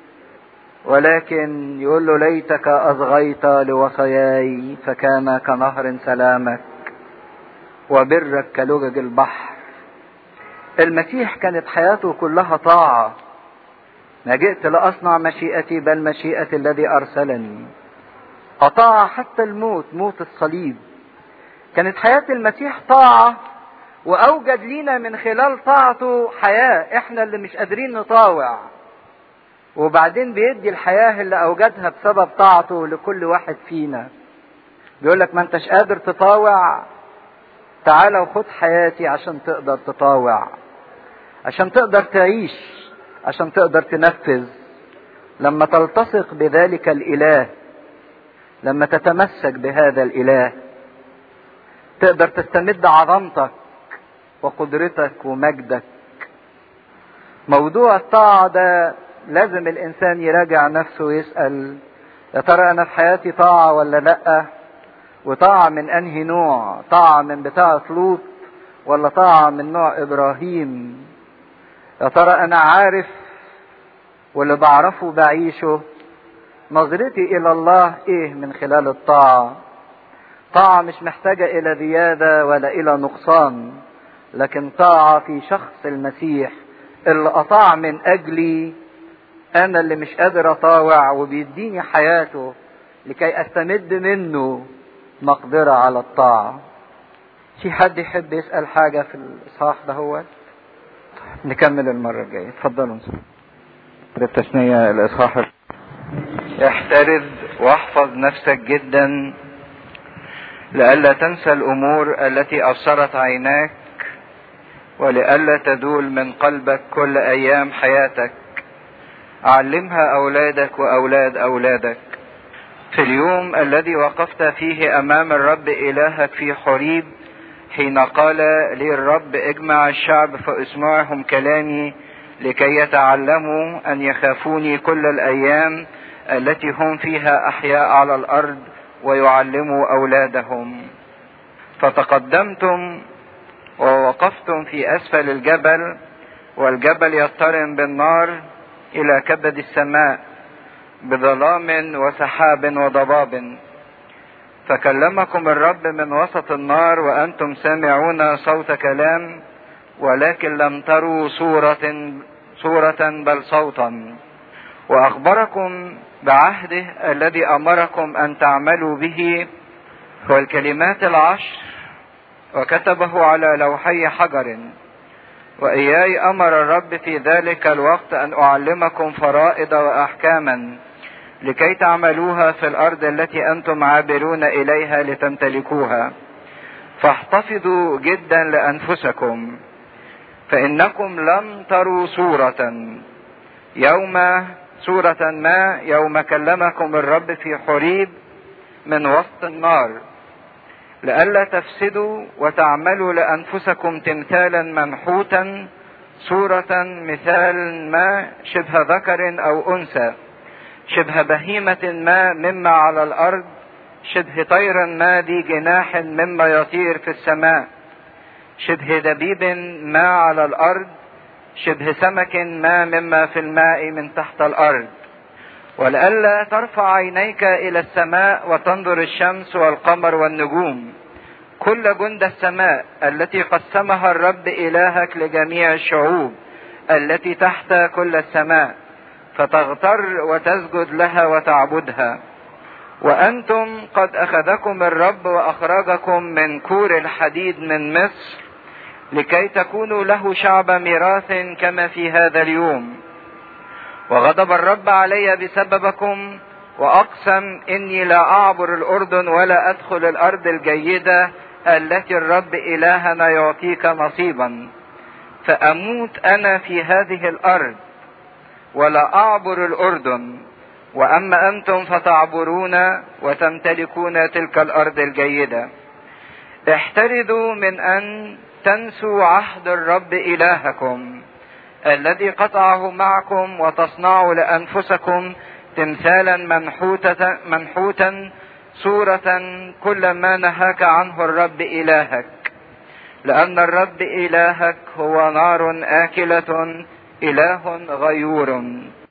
ولكن يقول له ليتك أصغيت لوصاياي فكان كنهر سلامك وبرك كلجج البحر المسيح كانت حياته كلها طاعة ما جئت لأصنع مشيئتي بل مشيئة الذي أرسلني أطاع حتى الموت موت الصليب كانت حياة المسيح طاعة وأوجد لينا من خلال طاعته حياة إحنا اللي مش قادرين نطاوع وبعدين بيدي الحياة اللي أوجدها بسبب طاعته لكل واحد فينا بيقول لك ما انتش قادر تطاوع تعالى وخد حياتي عشان تقدر تطاوع عشان تقدر تعيش عشان تقدر تنفذ لما تلتصق بذلك الاله لما تتمسك بهذا الاله تقدر تستمد عظمتك وقدرتك ومجدك موضوع الطاعة ده لازم الإنسان يراجع نفسه ويسأل يا ترى أنا في حياتي طاعة ولا لأ وطاعة من أنهي نوع طاعة من بتاعة لوط ولا طاعة من نوع إبراهيم يا ترى أنا عارف واللي بعرفه بعيشه نظرتي إلى الله إيه من خلال الطاعة طاعة مش محتاجة إلى زيادة ولا إلى نقصان لكن طاعة في شخص المسيح اللي أطاع من أجلي أنا اللي مش قادر أطاوع وبيديني حياته لكي أستمد منه مقدرة على الطاعة في حد يحب يسأل حاجة في الإصحاح ده هو نكمل المرة الجاية اتفضلوا التثنية الإصحاح احترز واحفظ نفسك جدا لئلا تنسى الأمور التي أبصرت عيناك ولئلا تدول من قلبك كل أيام حياتك علمها أولادك وأولاد أولادك في اليوم الذي وقفت فيه أمام الرب إلهك في حريب حين قال لي الرب اجمع الشعب فاسمعهم كلامي لكي يتعلموا أن يخافوني كل الأيام التي هم فيها أحياء على الأرض ويعلموا أولادهم فتقدمتم ووقفتم في أسفل الجبل والجبل يضطرم بالنار إلى كبد السماء بظلام وسحاب وضباب فكلمكم الرب من وسط النار وأنتم سامعون صوت كلام ولكن لم تروا صورة صورة بل صوتا وأخبركم بعهده الذي أمركم أن تعملوا به والكلمات العشر وكتبه على لوحي حجر وإياي أمر الرب في ذلك الوقت أن أعلمكم فرائض وأحكاما لكي تعملوها في الأرض التي أنتم عابرون إليها لتمتلكوها فاحتفظوا جدا لأنفسكم فإنكم لم تروا صورة يوم صورة ما يوم كلمكم الرب في حريب من وسط النار لئلا تفسدوا وتعملوا لأنفسكم تمثالا منحوتا صورة مثال ما شبه ذكر أو أنثى شبه بهيمة ما مما على الأرض شبه طير ما ذي جناح مما يطير في السماء شبه دبيب ما على الأرض شبه سمك ما مما في الماء من تحت الأرض ولئلا ترفع عينيك إلى السماء وتنظر الشمس والقمر والنجوم كل جند السماء التي قسمها الرب إلهك لجميع الشعوب التي تحت كل السماء فتغتر وتسجد لها وتعبدها وأنتم قد أخذكم الرب وأخرجكم من كور الحديد من مصر لكي تكونوا له شعب ميراث كما في هذا اليوم وغضب الرب علي بسببكم واقسم اني لا اعبر الاردن ولا ادخل الارض الجيده التي الرب الهنا يعطيك نصيبا فاموت انا في هذه الارض ولا اعبر الاردن واما انتم فتعبرون وتمتلكون تلك الارض الجيده احترزوا من ان تنسوا عهد الرب الهكم الذي قطعه معكم وتصنعوا لانفسكم تمثالا منحوتة منحوتا صورة كل ما نهاك عنه الرب إلهك لأن الرب إلهك هو نار آكلة إله غيور